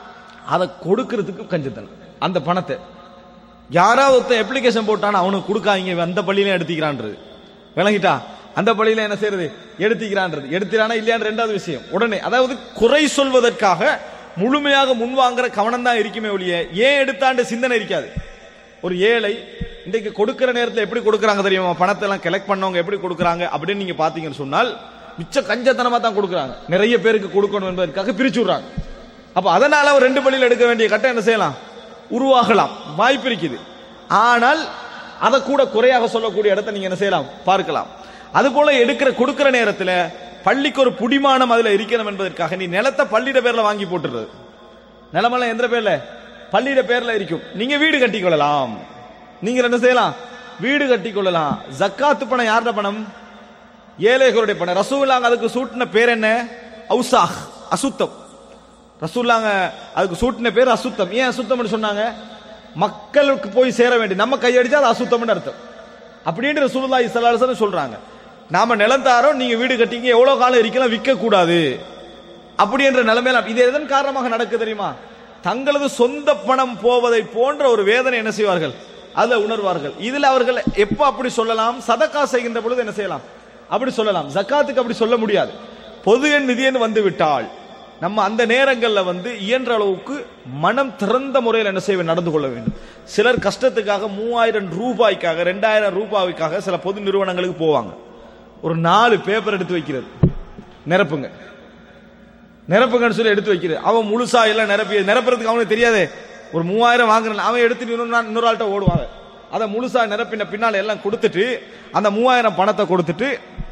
அதை கொடுக்கறதுக்கு கஞ்சத்தனம் அந்த பணத்தை யாராவது ஒருத்தன் அப்ளிகேஷன் போட்டானா அவனுக்கு கொடுக்காதீங்க இவன் அந்த பள்ளியில எடுத்துக்கிறான்றது விளங்கிட்டா அந்த பள்ளியில என்ன செய்யறது எடுத்துக்கிறான்றது எடுத்துறானா இல்லையான்னு ரெண்டாவது விஷயம் உடனே அதாவது குறை சொல்வதற்காக முழுமையாக முன்வாங்குற கவனம் தான் இருக்குமே ஒழிய ஏன் எடுத்தாண்டு சிந்தனை இருக்காது ஒரு ஏழை இன்றைக்கு கொடுக்கிற நேரத்தில் எப்படி கொடுக்கறாங்க தெரியுமா பணத்தை எல்லாம் கலெக்ட் பண்ணவங்க எப்படி கொடுக்கறாங்க அப்படின்னு நீங்க பாத்தீங்கன்னு சொன்னால் மிச்ச கஞ்சத்தனமா தான் கொடுக்கறாங்க நிறைய பேருக்கு கொடுக்கணும் என்பதற்காக பிரிச்சு விடுறாங்க அப்ப அதனால அவர் ரெண்டு பள்ளியில் எடுக்க வேண்டிய கட்டம் என்ன செய்யலாம் உருவாகலாம் வாய்ப்பு இருக்குது ஆனால் அதை கூட குறையாக சொல்லக்கூடிய இடத்தை நீங்க என்ன செய்யலாம் பார்க்கலாம் அது போல எடுக்கிற கொடுக்கிற நேரத்தில் பள்ளிக்கு ஒரு புடிமானம் அதுல இருக்கணும் என்பதற்காக நீ நிலத்தை பள்ளியிட பேர்ல வாங்கி போட்டுறது நிலமெல்லாம் எந்த பேர்ல பள்ளியிட பேர்ல இருக்கும் நீங்க வீடு கட்டிக்கொள்ளலாம் நீங்க என்ன செய்யலாம் வீடு கட்டிக்கொள்ளலாம் ஜக்காத்து பணம் யாரோட பணம் ஏழைகளுடைய பணம் ரசூலாங்க அதுக்கு சூட்டின பேர் என்ன அவுசாஹ் அசுத்தம் ரசூல்லாங்க அதுக்கு சூட்டின பேர் அசுத்தம் ஏன் அசுத்தம்னு சொன்னாங்க மக்களுக்கு போய் சேர வேண்டிய நம்ம கையடிச்சா அது அசுத்தம்னு அர்த்தம் அப்படின்னு ரசூலுல்லாஹி ஸல்லல்லாஹு அலைஹி வஸல்லம் சொல்றாங்க நாம நிலம் தாரோம் நீங்க வீடு கட்டிங்க எவ்வளவு காலம் இருக்கலாம் விற்க கூடாது அப்படி என்ற நிலைமையில இது எதன் காரணமாக நடக்கு தெரியுமா தங்களது சொந்த பணம் போவதை போன்ற ஒரு வேதனை என்ன செய்வார்கள் அதுல உணர்வார்கள் இதுல அவர்கள் எப்ப அப்படி சொல்லலாம் சதக்கா செய்கின்ற பொழுது என்ன செய்யலாம் அப்படி சொல்லலாம் ஜக்காத்துக்கு அப்படி சொல்ல முடியாது பொது எண் நிதியன்னு வந்து விட்டால் நம்ம அந்த நேரங்கள்ல வந்து இயன்ற அளவுக்கு மனம் திறந்த முறையில் என்ன செய்ய நடந்து கொள்ள வேண்டும் சிலர் கஷ்டத்துக்காக மூவாயிரம் ரூபாய்க்காக ரெண்டாயிரம் ரூபாய்க்காக சில பொது நிறுவனங்களுக்கு போவாங்க ஒரு நாலு பேப்பர் எடுத்து வைக்கிறது நிரப்புங்க நிரப்புங்கன்னு சொல்லி எடுத்து வைக்கிறது அவன் முழுசா எல்லாம் நிரப்பி நிரப்புறதுக்கு அவனுக்கு தெரியாதே ஒரு மூவாயிரம் வாங்குறான் அவன் எடுத்துட்டு இன்னொரு நாள் இன்னொரு ஆள்கிட்ட ஓடுவாங்க அதை முழுசா நிரப்பின பின்னால எல்லாம் கொடுத்துட்டு அந்த மூவாயிரம் பணத்தை கொடுத்துட்டு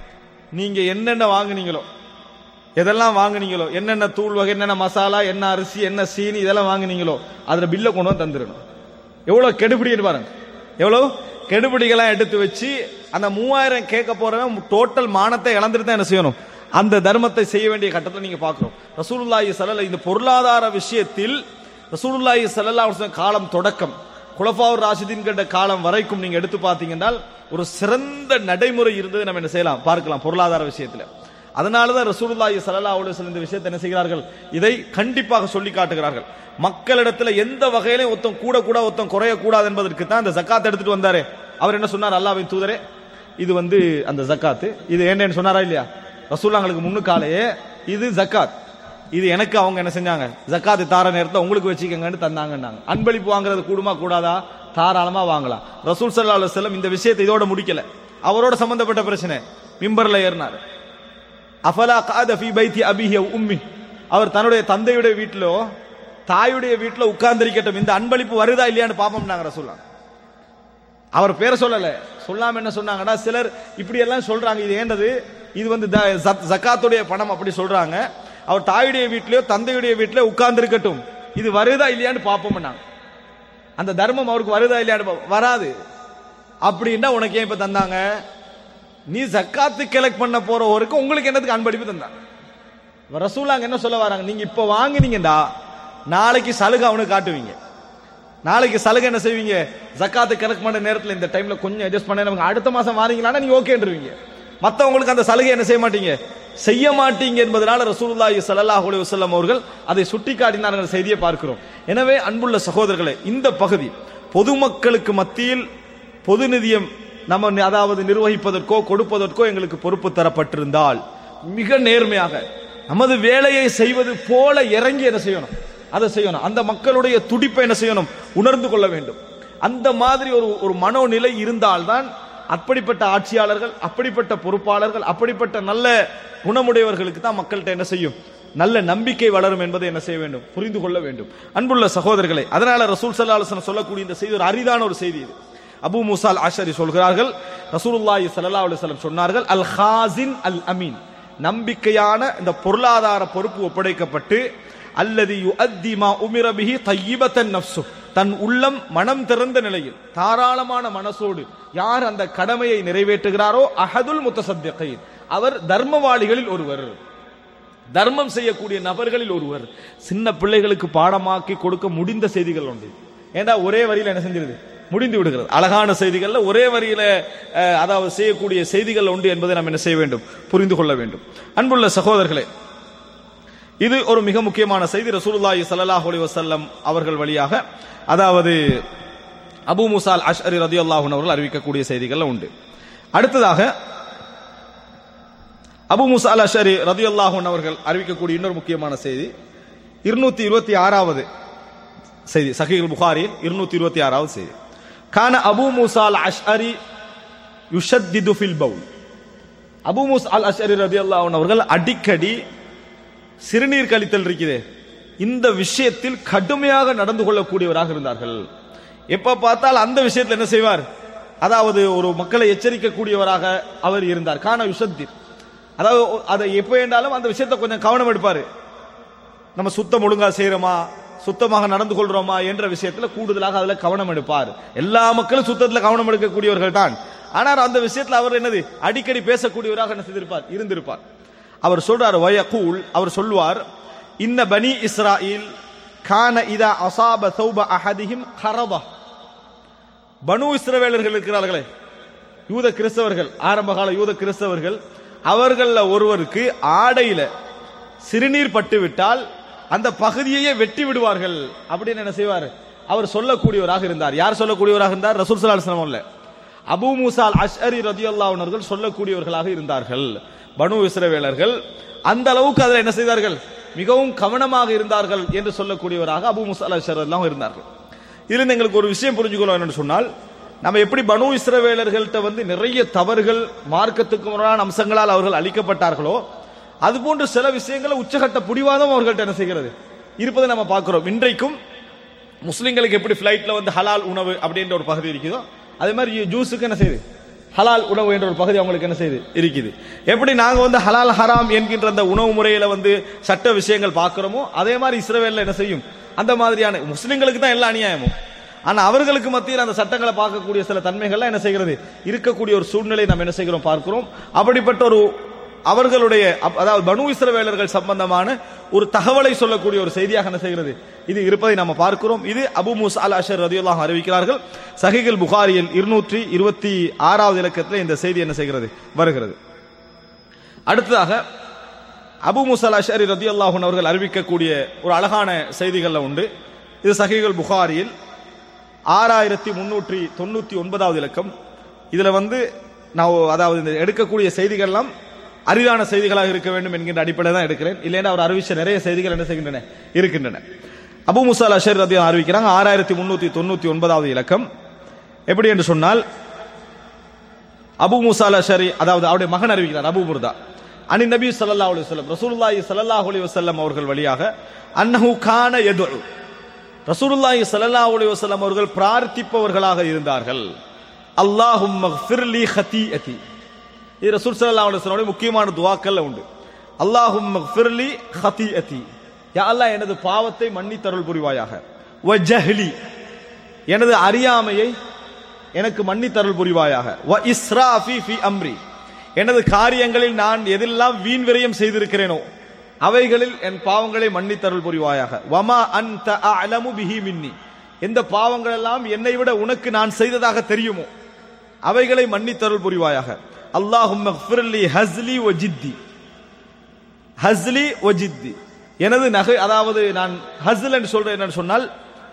நீங்க என்னென்ன வாங்குனீங்களோ எதெல்லாம் வாங்குனீங்களோ என்னென்ன தூள் வகை என்னென்ன மசாலா என்ன அரிசி என்ன சீனி இதெல்லாம் வாங்குனீங்களோ அதுல பில்ல கொண்டு வந்து தந்துடணும் எவ்வளவு கெடுபிடின்னு பாருங்க எவ்வளவு கெடுபிடிகள்லாம் எடுத்து வச்சு அந்த மூவாயிரம் கேட்க போறவன் டோட்டல் மானத்தை இழந்துட்டு தான் என்ன செய்யணும் அந்த தர்மத்தை செய்ய வேண்டிய கட்டத்தில் நீங்க பார்க்கிறோம் ரசூலுல்லாஹி ஸல்லல்லாஹு இந்த பொருளாதார விஷயத்தில் ரசூலுல்லாஹி ஸல்லல்லாஹு அலைஹி வஸல்லம் காலம் தொடக்கம் குலஃபாவுர் ராஷிதீன் கண்ட காலம் வரைக்கும் நீங்க எடுத்து பார்த்தீங்கன்னா ஒரு சிறந்த நடைமுறை இருந்தது நம்ம என்ன செய்யலாம் பார்க்கலாம் பொருளாதார விஷயத்துல அதனாலதான் ரசூலுல்லாஹி ஸல்லல்லாஹு அலைஹி வஸல்லம் இந்த விஷயத்தை என்ன செய்கிறார்கள் இதை கண்டிப்பாக சொல்லி காட்டுகிறார்கள் மக்களிடத்துல எந்த வகையிலும் ஒருத்தன் கூட கூட ஒருத்தன் குறைய கூடாது என்பதற்கு தான் இந்த ஜக்காத் எடுத்துட்டு வந்தாரு அவர் என்ன சொன்னார் அல்லாஹ்வின் தூதரே இது வந்து அந்த ஜக்காத்து இது ஏன்னு சொன்னாரா இல்லையா ரசூல்லாங்களுக்கு முன்னுக்காலேயே இது ஜக்காத் இது எனக்கு அவங்க என்ன செஞ்சாங்க ஜக்காத்து தார நேரத்தை உங்களுக்கு வச்சுக்கங்கன்னு தந்தாங்கன்னாங்க அன்பளிப்பு வாங்குறது கூடுமா கூடாதா தாராளமா வாங்கலாம் ரசூல் சல்லா அலுவலம் இந்த விஷயத்தை இதோட முடிக்கல அவரோட சம்பந்தப்பட்ட பிரச்சனை மிம்பர்ல ஏறினார் அஃபலா காத ஃபி பைத்தி அபிஹி அவ் உம்மி அவர் தன்னுடைய தந்தையுடைய வீட்டிலோ தாயுடைய வீட்டில் உட்கார்ந்திருக்கட்டும் இந்த அன்பளிப்பு வருதா இல்லையான்னு பாப்போம் நாங்க ரசூல்லா அவர் பேரை சொல்லல சொல்லாம என்ன சொன்னாங்கடா சிலர் இப்படி எல்லாம் சொல்றாங்க இது ஏண்டது இது வந்து த- ஜத்- ஜக்காத்துடைய பணம் அப்படி சொல்றாங்க அவர் தாயுடைய வீட்லயோ தந்தையுடைய வீட்லயோ உட்கார்ந்து இருக்கட்டும் இது வருதா இல்லையான்னு பாப்போம்னாங்க அந்த தர்மம் அவருக்கு வருதா இல்லையான்னு பா- வராது அப்படின்னா உனக்கு ஏன் இப்ப தந்தாங்க நீ ஜக்காத்து கலெக்ட் பண்ண போறவருக்கு உங்களுக்கு என்னதுக்கு அன்பளிப்பு தந்தாங்க ரசூலாங்க என்ன சொல்ல வராங்க நீங்க இப்ப வாங்குனீங்கடா நாளைக்கு சலுகை அவனுக்கு காட்டுவீங்க நாளைக்கு சலுகை என்ன செய்வீங்க ஜக்காத்து கலெக்ட் பண்ண நேரத்துல இந்த டைம்ல கொஞ்சம் அட்ஜஸ்ட் பண்ண நமக்கு அடுத்த மாசம் வாரீங்களான்னா நீங்க ஓகேன்றீங்க மத்தவங்களுக்கு அந்த சலுகை என்ன செய்ய மாட்டீங்க செய்ய மாட்டீங்க என்பதனால ரசூலுல்லாஹி ஸல்லல்லாஹு அலைஹி வஸல்லம் அவர்கள் அதை சுட்டிக்காட்டினார்கள் செய்தியை பார்க்கிறோம் எனவே அன்புள்ள சகோதரர்களே இந்த பகுதி பொதுமக்களுக்கு மத்தியில் பொது நிதியம் நம்ம நி- அதாவது நிர்வகிப்பதற்கோ கொடுப்பதற்கோ எங்களுக்கு பொறுப்பு தரப்பட்டிருந்தால் மிக நேர்மையாக நமது வேலையை செய்வது போல இறங்கி என்ன செய்யணும் அதை செய்யணும் அந்த மக்களுடைய துடிப்பை என்ன செய்யணும் உணர்ந்து கொள்ள வேண்டும் அந்த மாதிரி ஒரு ஒரு மனோநிலை இருந்தால்தான் அப்படிப்பட்ட ஆட்சியாளர்கள் அப்படிப்பட்ட பொறுப்பாளர்கள் அப்படிப்பட்ட நல்ல குணமுடையவர்களுக்கு தான் மக்கள்கிட்ட என்ன செய்யும் நல்ல நம்பிக்கை வளரும் என்பதை என்ன செய்ய வேண்டும் புரிந்து கொள்ள வேண்டும் அன்புள்ள சகோதரர்களே அதனால ரசூல் சல்லா அலுவலம் சொல்லக்கூடிய இந்த செய்தி ஒரு அரிதான ஒரு செய்தி இது அபு முசால் ஆஷரி சொல்கிறார்கள் ரசூலுல்லாஹி ஸல்லல்லாஹு அலைஹி வஸல்லம் சொன்னார்கள் அல் ஹாசின் அல் அமீன் நம்பிக்கையான இந்த பொருளாதார பொறுப்பு ஒப்படைக்கப்பட்டு அல்லது யுஅத்தி மா உமிர பிஹி தய்யிபத்தன் நஃப்சு தன் உள்ளம் மனம் திறந்த நிலையில் தாராளமான மனசோடு யார் அந்த கடமையை நிறைவேற்றுகிறாரோ அஹதுல் முத்தசத்தியகைன் அவர் தர்மவாளிகளில் ஒருவர் தர்மம் செய்யக்கூடிய நபர்களில் ஒருவர் சின்ன பிள்ளைகளுக்கு பாடமாக்கி கொடுக்க முடிந்த செய்திகள் உண்டு ஏண்டா ஒரே வரியில என்ன செஞ்சிருது முடிந்து விடுகிறது அழகான செய்திகள்ல ஒரே வரியில அஹ், அதாவது செய்யக்கூடிய செய்திகள் உண்டு என்பதை நாம் என்ன செய்ய வேண்டும் புரிந்து கொள்ள வேண்டும் அன்புள்ள சகோதரர்களே இது ஒரு மிக முக்கியமான செய்தி ரசூலுல்லாஹி ஸல்லல்லாஹு அலைஹி வஸல்லம் அவர்கள் வழியாக அதாவது அபூ முசால் அஷ்அரி ரதியல்லாஹு அன்ஹு அவர்கள் அறிவிக்கக்கூடிய செய்திகள் உண்டு அடுத்ததாக அபு முசா அல் அஷரி ரதியல்லாஹு அன்ஹு அவர்கள் அறிவிக்கக்கூடிய இன்னொரு முக்கியமான செய்தி இருநூத்தி இருபத்தி ஆறாவது செய்தி சஹீல் புகாரியில் இருநூத்தி இருபத்தி ஆறாவது செய்தி கான அபு மூசா அல் அஷ்அரி யுஷத்திது ஃபில் பவுல் அபு மூசா அல் அஷ்அரி ரதியல்லாஹு அன்ஹு அவர்கள் அடிக்கடி சிறுநீர் கழித்தல் இருக்குதே இந்த விஷயத்தில் கடுமையாக நடந்து கொள்ளக்கூடியவராக இருந்தார்கள் எப்ப பார்த்தால் அந்த விஷயத்தில் என்ன செய்வார் அதாவது ஒரு மக்களை எச்சரிக்கக்கூடியவராக அவர் இருந்தார் கான யுஷத்திர் அதாவது அதை எப்ப வேண்டாலும் அந்த விஷயத்தை கொஞ்சம் கவனம் எடுப்பாரு நம்ம சுத்தம் ஒழுங்கா செய்யறோமா சுத்தமாக நடந்து கொள்றோமா என்ற விஷயத்துல கூடுதலாக அதுல கவனம் எடுப்பார் எல்லா மக்களும் சுத்தத்துல கவனம் எடுக்கக்கூடியவர்கள் தான் ஆனால் அந்த விஷயத்துல அவர் என்னது அடிக்கடி பேசக்கூடியவராக என்ன செய்திருப்பார் இருந்திருப்பார் அவர் சொல்றார் வயகூல் அவர் சொல்வார் இன்ன பனி இஸ்ராயில் கான இதா அசாப சௌப அஹதிஹிம் கரபா பனு இஸ்ரவேலர்கள் இருக்கிறார்களே யூத கிறிஸ்தவர்கள் ஆரம்பகால யூத கிறிஸ்தவர்கள் அவர்கள ஒருவருக்கு ஆடையில சிறுநீர் பட்டு விட்டால் அந்த பகுதியையே வெட்டி விடுவார்கள் அப்படின்னு என்ன செய்வார் அவர் சொல்லக்கூடியவராக இருந்தார் யார் சொல்லக்கூடியவராக இருந்தார் ரசூல் ஸல்லல்லாஹு அலைஹி வஸல்லம் இல்ல அபூ மூசால் அஷ்அரி ரதியல்லாஹு அன்ஹு அவர்கள் சொல்லக்கூடியவர்களாக இருந்தார்கள் பனு இஸ்ரவேலர்கள் அந்த அளவுக்கு அதில் என்ன செய்தார்கள் மிகவும் கவனமாக இருந்தார்கள் என்று சொல்லக்கூடியவராக அபூ மூசால் அஷ்அரி எல்லாம் இருந்தார்கள் இதிலிருந்து எங்களுக்கு ஒரு விஷயம் புரிஞ்சுக்கணும் என்னன்னு சொன்னால் நம்ம எப்படி பனு இஸ்ரவேலர்கள்ட்ட வந்து நிறைய தவறுகள் மார்க்கத்துக்கு முரணான அம்சங்களால் அவர்கள் அளிக்கப்பட்டார்களோ அது போன்ற சில விஷயங்களை உச்சகட்ட புடிவாதம் அவர்கள்ட்ட என்ன செய்கிறது இருப்பதை நம்ம பார்க்கிறோம் இன்றைக்கும் முஸ்லிம்களுக்கு எப்படி ஃபிளைட்ல வந்து ஹலால் உணவு அப்படின்ற ஒரு பகுதி இருக்குதோ அதே மாதிரி ஜூஸுக்கு என்ன செய்யுது ஹலால் உணவு என்ற ஒரு பகுதி அவங்களுக்கு என்ன செய்யுது இருக்குது எப்படி நாங்க வந்து ஹலால் ஹராம் என்கின்ற அந்த உணவு முறையில வந்து சட்ட விஷயங்கள் பார்க்கிறோமோ அதே மாதிரி இஸ்ரவேல்ல என்ன செய்யும் அந்த மாதிரியான முஸ்லிம்களுக்கு தான் எல்லா அநியாயமும் ஆனா அவர்களுக்கு மத்தியில் அந்த சட்டங்களை பார்க்கக்கூடிய சில தன்மைகள்லாம் என்ன செய்கிறது இருக்கக்கூடிய ஒரு சூழ்நிலை நாம் என்ன செய்கிறோம் பார்க்கிறோம் அப்படிப்பட்ட ஒரு அவர்களுடைய அப்- அதாவது பனு இஸ்ரவேலர்கள் சம்பந்தமான ஒரு தகவலை சொல்லக்கூடிய ஒரு செய்தியாக என்ன செய்கிறது இது இருப்பதை நம்ம பார்க்கிறோம் இது அபு மூசா அல் அஷர் ரதியுல்லாஹ் அறிவிக்கிறார்கள் சஹிகள் புகாரியில் இருநூற்றி இருபத்தி ஆறாவது இலக்கத்தில் இந்த செய்தி என்ன செய்கிறது வருகிறது அடுத்ததாக அபு முசல் அஷரி ரதி அல்லாஹூன் அவர்கள் அறிவிக்கக்கூடிய ஒரு அழகான செய்திகள்ல உண்டு இது சஹீகள் புகாரியில் ஆறாயிரத்தி முன்னூற்றி தொண்ணூத்தி ஒன்பதாவது இலக்கம் இதுல வந்து நான் அதாவது இந்த எடுக்கக்கூடிய செய்திகள்லாம் அரிதான செய்திகளாக இருக்க வேண்டும் என்கின்ற அடிப்படையில் தான் எடுக்கிறேன் இல்லைன்னா அவர் அறிவிச்ச நிறைய செய்திகள் என்ன செய்கின்றன இருக்கின்றன அபு முசால் அஷர் ரதி அறிவிக்கிறாங்க ஆறாயிரத்தி முன்னூத்தி தொண்ணூத்தி ஒன்பதாவது இலக்கம் எப்படி என்று சொன்னால் அபு மூசா அஷரி அதாவது அவருடைய மகன் அறிவிக்கிறார் அபு முர்தா அனி நபி ஸல்லல்லாஹு அலைஹி வஸல்லம் ரசூலுல்லாஹி ஸல்லல்லாஹு அலைஹி வஸல்லம் அவர்கள் வழியாக அன்னஹு கான யதுஉ ரசூலுல்லாஹி ஸல்லல்லாஹு அலைஹி வஸல்லம் அவர்கள் பிரார்த்திப்பவர்களாக இருந்தார்கள் அல்லாஹும் மக்ஃபிர்லி ஹதீஅதி இது ரசூல் ஸல்லல்லாஹு அலைஹி வஸல்லம் முக்கியமான துஆக்கள்ல உண்டு அல்லாஹும் மக்ஃபிர்லி ஹதீஅதி யா அல்லாஹ் எனது பாவத்தை மன்னித்தருள் புரிவாயாக வ ஜஹ்லி எனது அறியாமையை எனக்கு மன்னித்தருள் புரிவாயாக வ இஸ்ராஃபி ஃபி அம்ரி எனது காரியங்களில் நான் எதெல்லாம் வீண் விரயம் செய்திருக்கிறேனோ அவைகளில் என் பாவங்களை மன்னித்தருள் புரிவாயாக வமா அன்த அலமு பிஹி மின்னி எந்த பாவங்கள் எல்லாம் என்னை விட உனக்கு நான் செய்ததாக தெரியுமோ அவைகளை மன்னித்தருள் புரிவாயாக அல்லாஹும் மக்ஃபிர்லி ஹஸ்லி வ ஜித்தி ஹஸ்லி வ ஜித்தி எனது நகை அதாவது நான் ஹஸ்ல் என்று சொல்றேன் என்னன்னு சொன்னால்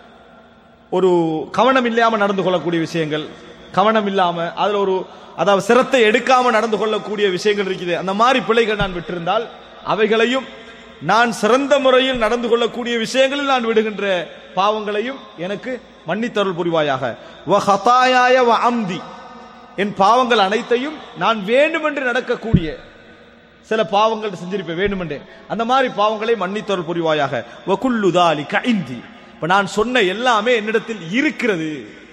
ஒரு கவனம் இல்லாம நடந்து கொள்ளக்கூடிய விஷயங்கள் கவனம் இல்லாம அதுல ஒரு அதாவது சிரத்தை எடுக்காம நடந்து கொள்ளக்கூடிய விஷயங்கள் இருக்குது அந்த மாதிரி பிழைகள் நான் விட்டிருந்தால் அவைகளையும் நான் சிறந்த முறையில் நடந்து கொள்ளக்கூடிய விஷயங்களில் நான் விடுகின்ற பாவங்களையும் எனக்கு மன்னித்தருள் புரிவாயாக வ ஹதாயாய வ அம்தி என் பாவங்கள் அனைத்தையும் நான் வேண்டுமென்று நடக்கக்கூடிய சில பாவங்கள் செஞ்சிருப்பேன் வேண்டுமென்றே அந்த மாதிரி பாவங்களை மன்னித்தருள் புரிவாயாக வ குல்லு தாலிக இந்தி இப்ப நான் சொன்ன எல்லாமே என்னிடத்தில் இருக்கிறது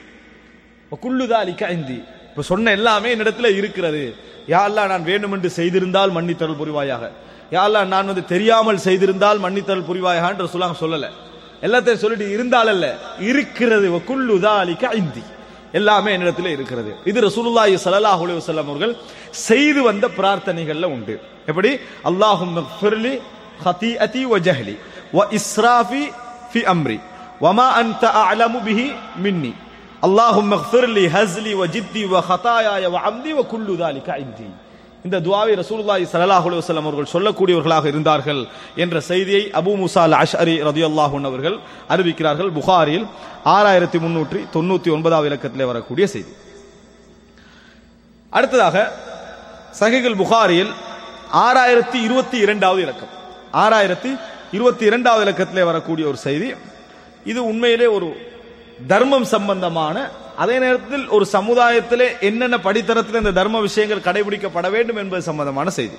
வ குல்லு தாலிக இந்தி இப்ப சொன்ன எல்லாமே என்னிடத்துல இருக்கிறது யா அல்லாஹ் நான் வேண்டுமென்று செய்திருந்தால் மன்னித்தருள் புரிவாயாக யா அல்லாஹ் நான் வந்து தெரியாமல் செய்திருந்தால் மன்னித்தருள் புரிவாயாக என்று சொல்லாங்க சொல்லல எல்லாத்தையும் சொல்லிட்டு இருந்தால் அல்ல இருக்கிறது வ குல்லு தாலிக இந்தி எல்லாமே என்னிடத்துல இருக்கிறது இது ரசூலுல்லாஹி ஸல்லல்லாஹு அலைஹி வஸல்லம் அவர்கள் செய்து வந்த பிரார்த்தனைகள்ல உண்டு எப்படி அல்லாஹும் மக்ஃபிர்லி خطيئتي وجهلي وإسرافي في أمري وما أنت أعلم به مني اللهم اغفر لي هزلي وجدي وخطاياي وعمدي وكل ذلك عندي இந்த துவாவை ரசூலுல்லாஹி ஸல்லல்லாஹு அலைஹி வஸல்லம் அவர்கள் சொல்லக்கூடியவர்களாக இருந்தார்கள் என்ற செய்தியை அபூ மூசா அல் அஷ்அரி ரதியல்லாஹு அன்ஹு அவர்கள் அறிவிக்கிறார்கள் புகாரியில் ஆறாயிரத்தி முன்னூற்றி தொண்ணூத்தி ஒன்பதாவது இலக்கத்திலே வரக்கூடிய செய்தி அடுத்ததாக சஹிகுல் புகாரியில் ஆறாயிரத்தி இருபத்தி இரண்டாவது இலக்கம் ஆறாயிரத்தி இருபத்தி இரண்டாவது இலக்கத்திலே வரக்கூடிய ஒரு செய்தி இது உண்மையிலே ஒரு தர்மம் சம்பந்தமான அதே நேரத்தில் ஒரு சமுதாயத்திலே என்னென்ன படித்தரத்தில் இந்த தர்ம விஷயங்கள் கடைபிடிக்கப்பட வேண்டும் என்பது சம்பந்தமான செய்தி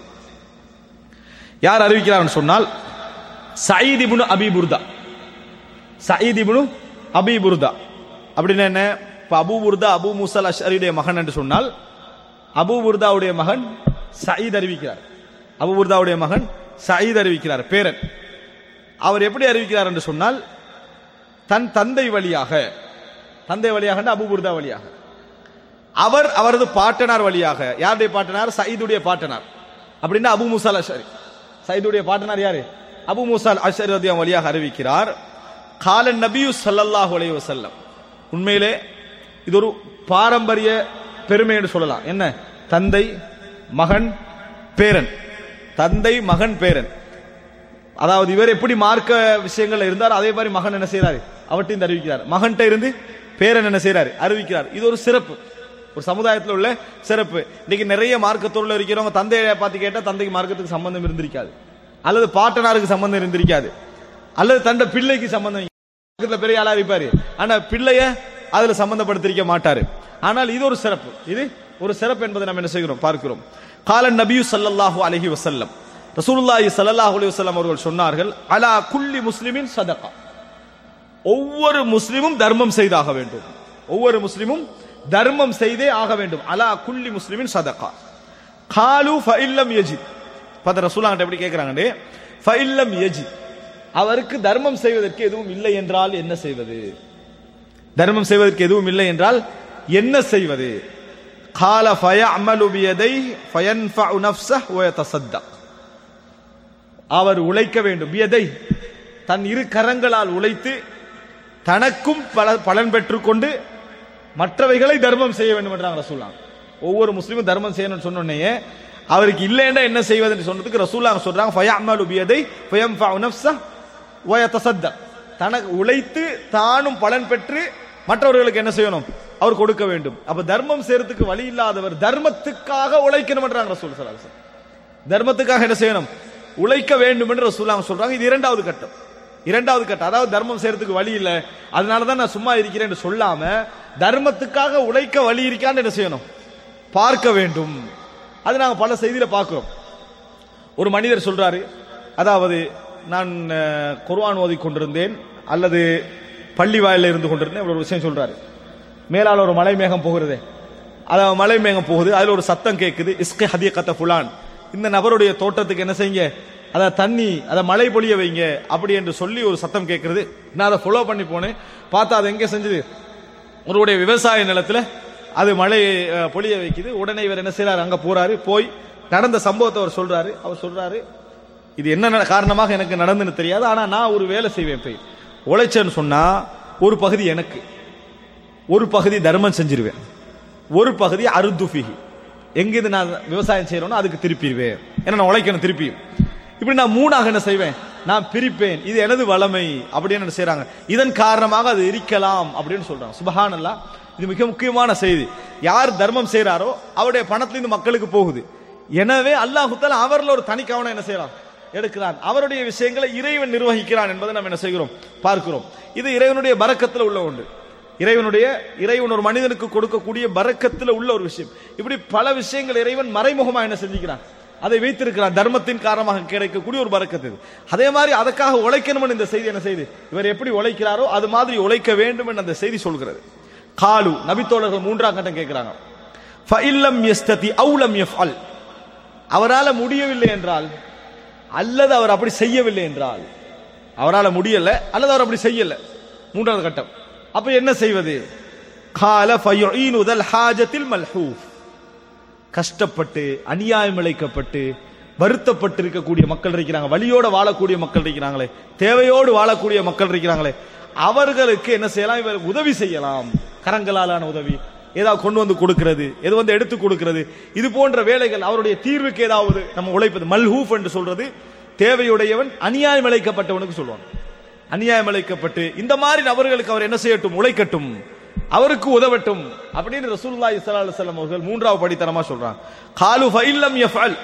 யார் அறிவிக்கிறார் சொன்னால் சயீத் இப்னு அபி புர்தா சயீத் இப்னு அபி புர்தா அப்படின்னு என்ன இப்ப அபு புர்தா அபு முசல் அஷ்அரியுடைய மகன் என்று சொன்னால் அபு புர்தாவுடைய மகன் சயீத் அறிவிக்கிறார் அபு புர்தாவுடைய மகன் சயீத் அறிவிக்கிறார் பேரன் அவர் எப்படி அறிவிக்கிறார் என்று சொன்னால் தன் தந்தை வழியாக தந்தை வழியாக அபு புர்தா வழியாக அவர் அவரது பாட்டனார் வழியாக யாருடைய பாட்டனார் சயீதுடைய பாட்டனார் அப்படின்னா அபு முசால் அஷரி சயீதுடைய பாட்டனார் யாரு அபு முசால் அஷரி ரதியம் வழியாக அறிவிக்கிறார் காலன் நபியு ஸல்லல்லாஹு அலைஹி வஸல்லம் உண்மையிலே இது ஒரு பாரம்பரிய பெருமை என்று சொல்லலாம் என்ன தந்தை மகன் பேரன் தந்தை மகன் பேரன் அதாவது இவர் எப்படி மார்க்க விஷயங்கள்ல இருந்தார் அதே மாதிரி மகன் என்ன செய்யறாரு அவர்கிட்ட அறிவிக்கிறார் மகன்கிட்ட இருந்து பேரன் என்ன செய்யறாரு அறிவிக்கிறார் இது ஒரு சிறப்பு ஒரு சமுதாயத்தில் உள்ள சிறப்பு இன்னைக்கு நிறைய மார்க்கத்தோடு இருக்கிறவங்க தந்தையை பார்த்து கேட்டா தந்தைக்கு மார்க்கத்துக்கு சம்பந்தம் இருந்திருக்காது அல்லது பாட்டனாருக்கு சம்பந்தம் இருந்திருக்காது அல்லது தண்ட பிள்ளைக்கு சம்பந்தம் பக்கத்துல பெரிய ஆளா இருப்பாரு ஆனா பிள்ளைய அதுல சம்பந்தப்படுத்திருக்க மாட்டாரு ஆனால் இது ஒரு சிறப்பு இது ஒரு சிறப்பு என்பதை நம்ம என்ன செய்கிறோம் பார்க்கிறோம் காலன் நபியு ஸல்லல்லாஹு அலைஹி வஸல்லம் ரசூலுல்லாஹி ஸல்லல்லாஹு அலைஹி வஸல்லம் அவர்கள் சொன்னார்கள் அலா குல்லி முஸ்லிமின் சதகா ஒவ்வொரு முஸ்லிமும் தர்மம் செய்தாக வேண்டும் ஒவ்வொரு முஸ்லிமும் தர்மம் செய்தே ஆக வேண்டும் அலா குல்லி முஸ்லிமின் சதகா காலு ஃபஇல்லம் யஜித் பத ரசூலாங்கிட்ட எப்படி கேட்கிறாங்கடே ஃபஇல்லம் யஜித் அவருக்கு தர்மம் செய்வதற்கு எதுவும் இல்லை என்றால் என்ன செய்வது தர்மம் செய்வதற்கு எதுவும் இல்லை என்றால் என்ன செய்வது கால ஃபயஅமலு பியதை ஃபயன்ஃபஉ நஃப்ஸஹ் வ யதஸத்தக் அவர் உழைக்க வேண்டும் பியதை தன் இரு கரங்களால் உழைத்து தனக்கும் பல பலன் பெற்றுக்கொண்டு மற்றவைகளை தர்மம் செய்ய வேண்டும் என்றாங்க ரசூலாங்க ஒவ்வொரு முஸ்லீமும் தர்மம் செய்யணும்னு சொன்னோடனே அவருக்கு இல்லைன்னா என்ன செய்வதுன்னு சொன்னதுக்கு ரசூலாங்க சொல்றாங்க ஃபயஅமலு பியதை ஃபயன்ஃபஉ நஃப்ஸஹ் வ யதஸத்தக் தனக்கு உழைத்து தானும் பலன் பெற்று மற்றவர்களுக்கு என்ன செய்யணும் அவர் கொடுக்க வேண்டும் அப்ப தர்மம் செய்யறதுக்கு வழி இல்லாதவர் தர்மத்துக்காக உழைக்கணும் என்றாங்க ரசூல் சலாஹ் தர்மத்துக்காக என்ன செய்யணும் உழைக்க வேண்டும் என்று ரசூலாங்க சொல்றாங்க இது இரண்டாவது கட்டம் இரண்டாவது கட்டம் அதாவது தர்மம் செய்யறதுக்கு வழி இல்லை அதனால தான் நான் சும்மா இருக்கிறேன்னு சொல்லாம தர்மத்துக்காக உழைக்க வழி இருக்கான்னு என்ன செய்யணும் பார்க்க வேண்டும் அது நாங்க பல செய்தியில பார்க்கிறோம் ஒரு மனிதர் சொல்றாரு அதாவது நான் அஹ், குர்ஆன் ஓதி கொண்டிருந்தேன் அல்லது பள்ளி வாயில இருந்து கொண்டிருந்தேன் இவ்வளவு ஒரு விஷயம் சொல்றாரு மேலால ஒரு மலை மேகம் போகிறதே அத மலை மேகம் போகுது அதுல ஒரு சத்தம் கேட்குது இஸ்கே ஹதிய கத்த புலான் இந்த நபருடைய தோட்டத்துக்கு என்ன செய்யுங்க அத தண்ணி அத மழை பொழிய வைங்க அப்படி என்று சொல்லி ஒரு சத்தம் கேட்கிறது நான் அதை ஃபாலோ பண்ணி போனேன் பார்த்தா அது எங்க செஞ்சது ஒருவருடைய விவசாய நிலத்துல அது மழை அஹ், பொழிய வைக்குது உடனே இவர் என்ன செய்யறாரு அங்க போறாரு போய் நடந்த சம்பவத்தை அவர் சொல்றாரு அவர் சொல்றாரு இது என்ன நட- காரணமாக எனக்கு நடந்துன்னு தெரியாது ஆனா நான் ஒரு வேலை செய்வேன் போய் உழைச்சேன்னு சொன்னா ஒரு பகுதி எனக்கு ஒரு பகுதி தர்மம் செஞ்சிருவேன் ஒரு பகுதி அருத்துஃபிஹி எங்கிருந்து நான் விவசாயம் செய்யறேனோ அதுக்கு திருப்பிடுவேன் ஏன்னா நான் உழைக்கணும் திருப்பி இப்படி நான் மூணாக என்ன செய்வேன் நான் பிரிப்பேன் இது எனது வளமை அப்படின்னு என்ன செய்றாங்க இதன் காரணமாக அது இருக்கலாம் அப்படின்னு சொல்றாங்க சுபஹானல்லாஹ் இது மிக முக்கியமான செய்தி யார் தர்மம் செய்றாரோ அவருடைய பணத்திலிருந்து மக்களுக்கு போகுது எனவே அல்லாஹு தஆலா அவர்ல ஒரு தனி கவனம் என்ன செய்யறான் எடுக்கிறான் அவருடைய விஷயங்களை இறைவன் நிர்வகிக்கிறான் என்பதை நம்ம என்ன செய்கிறோம் பார்க்கிறோம் இது இறைவனுடைய பரக்கத்துல உள்ள ஒன்று இறைவனுடைய இறைவன் ஒரு மனிதனுக்கு கொடுக்கக்கூடிய பரக்கத்துல உள்ள ஒரு விஷயம் இப்படி பல விஷயங்கள் இறைவன் மறைமுகமா என்ன செஞ்சுக்கிறான் அதை வைத்திருக்கிறான் தர்மத்தின் காரணமாக கிடைக்கக்கூடிய ஒரு பரக்கத்து இது அதே மாதிரி அதுக்காக உழைக்கணும்னு இந்த செய்தி என்ன செய்து இவர் எப்படி உழைக்கிறாரோ அது மாதிரி உழைக்க வேண்டும் என்று அந்த செய்தி சொல்கிறது காலு நபித்தோழர்கள் மூன்றாம் கட்டம் கேட்கிறாங்க ஃபஇல்லம் யஸ்ததி அவுலம் யஃப்அல் அவரால முடியவில்லை என்றால் அல்லது அவர் அப்படி செய்யவில்லை என்றால் அவரால முடியல அல்லது அவர் அப்படி செய்யல மூன்றாவது கட்டம் அப்ப என்ன செய்வது கால ஃபயுஈனுதல் ஹாஜத்தில் மல்ஹூஃப் கஷ்டப்பட்டு அநியாயம் இழைக்கப்பட்டு வருத்தப்பட்டு இருக்கக்கூடிய மக்கள் இருக்கிறாங்க வலியோட வாழக்கூடிய மக்கள் இருக்கிறாங்களே தேவையோடு வாழக்கூடிய மக்கள் இருக்கிறாங்களே அவர்களுக்கு என்ன செய்யலாம் இவர் உதவி செய்யலாம் கரங்களாலான உதவி ஏதாவது கொண்டு வந்து கொடுக்கிறது எது வந்து எடுத்து கொடுக்கிறது இது போன்ற வேலைகள் அவருடைய தீர்வுக்கு ஏதாவது நம்ம உழைப்பது மல்ஹூஃப் என்று சொல்றது தேவையுடையவன் அநியாயம் இழைக்கப்பட்டவனுக்கு சொல்லுவாங்க அநியாயம் இழைக்கப்பட்டு இந்த மாதிரி நபர்களுக்கு அவர் என்ன செய்யட்டும் உழைக்கட்டும் அவருக்கு உதவட்டும் அப்படின்னு ரசூலுல்லாஹி ஸல்லல்லாஹு அலைஹி வஸல்லம் அவர்கள் மூன்றாவது படித்தனமா சொல்றாங்க காலு ஃபைல்லம் யஃபல்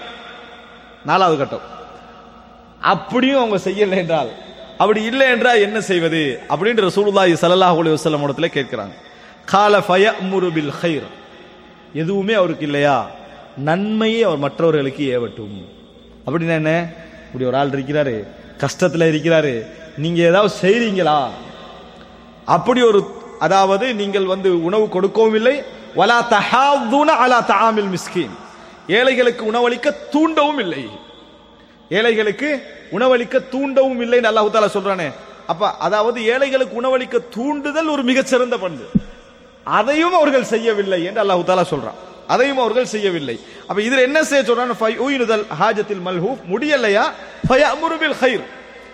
நாலாவது கட்டம் அப்படியும் அவங்க செய்யலை என்றால் அப்படி இல்லை என்றால் என்ன செய்வது அப்படின்னு ரசூலுல்லாஹி ஸல்லல்லாஹு அலைஹி வஸல்லம் இடத்துல கேட்கிறாங்க கால ஃபயமுரு பில் ஹைர் எதுவுமே அவருக்கு இல்லையா நன்மையை அவர் மற்றவர்களுக்கு ஏவட்டும் அப்படின்னா என்ன இப்படி ஒரு ஆள் இருக்கிறாரு கஷ்டத்துல இருக்கிறாரு நீங்க ஏதாவது செய்றீங்களா அப்படி ஒரு அதாவது நீங்கள் வந்து உணவு கொடுக்கவும் இல்லை வலா தஹாதுன அலா தஆமில் மிஸ்கின் ஏழைகளுக்கு உணவளிக்க தூண்டவும் இல்லை ஏழைகளுக்கு உணவளிக்க தூண்டவும் இல்லைன்னு அல்லாஹ் தாலா சொல்றானே அப்ப அதாவது ஏழைகளுக்கு உணவளிக்க தூண்டுதல் ஒரு மிகச்சிறந்த பண்பு அதையும் அவர்கள் செய்யவில்லை என்று அல்லாஹ் தாலா சொல்றான் அதையும் அவர்கள் செய்யவில்லை அப்ப இதுல என்ன செய்ய சொல்றான் ஃபயுனுதல் ஹாஜத்தில் மல்ஹூப் முடியலையா ஃபயமுரு பில் ஹைர்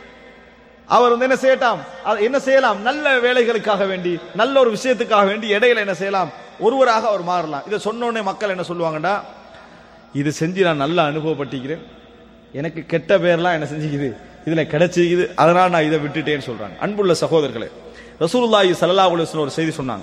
அவர் வந்து என்ன செய்யட்டாம் அது என்ன செய்யலாம் நல்ல வேலைகளுக்காக வேண்டி நல்ல ஒரு விஷயத்துக்காக வேண்டி இடையில என்ன செய்யலாம் ஒருவராக அவர் மாறலாம் இதை சொன்னோடனே மக்கள் என்ன சொல்லுவாங்கடா இது செஞ்சு நான் நல்லா அனுபவப்பட்டிருக்கிறேன் எனக்கு கெட்ட பேர்லாம் என்ன செஞ்சுக்குது இதுல கிடைச்சிக்குது அதனால நான் இதை விட்டுட்டேன்னு சொல்றாங்க அன்புள்ள சகோதரர்களே ரசூலுல்லாஹி ஸல்லல்லாஹு அலைஹி வஸல்லம் ஒரு செய்தி சொன்னாங்க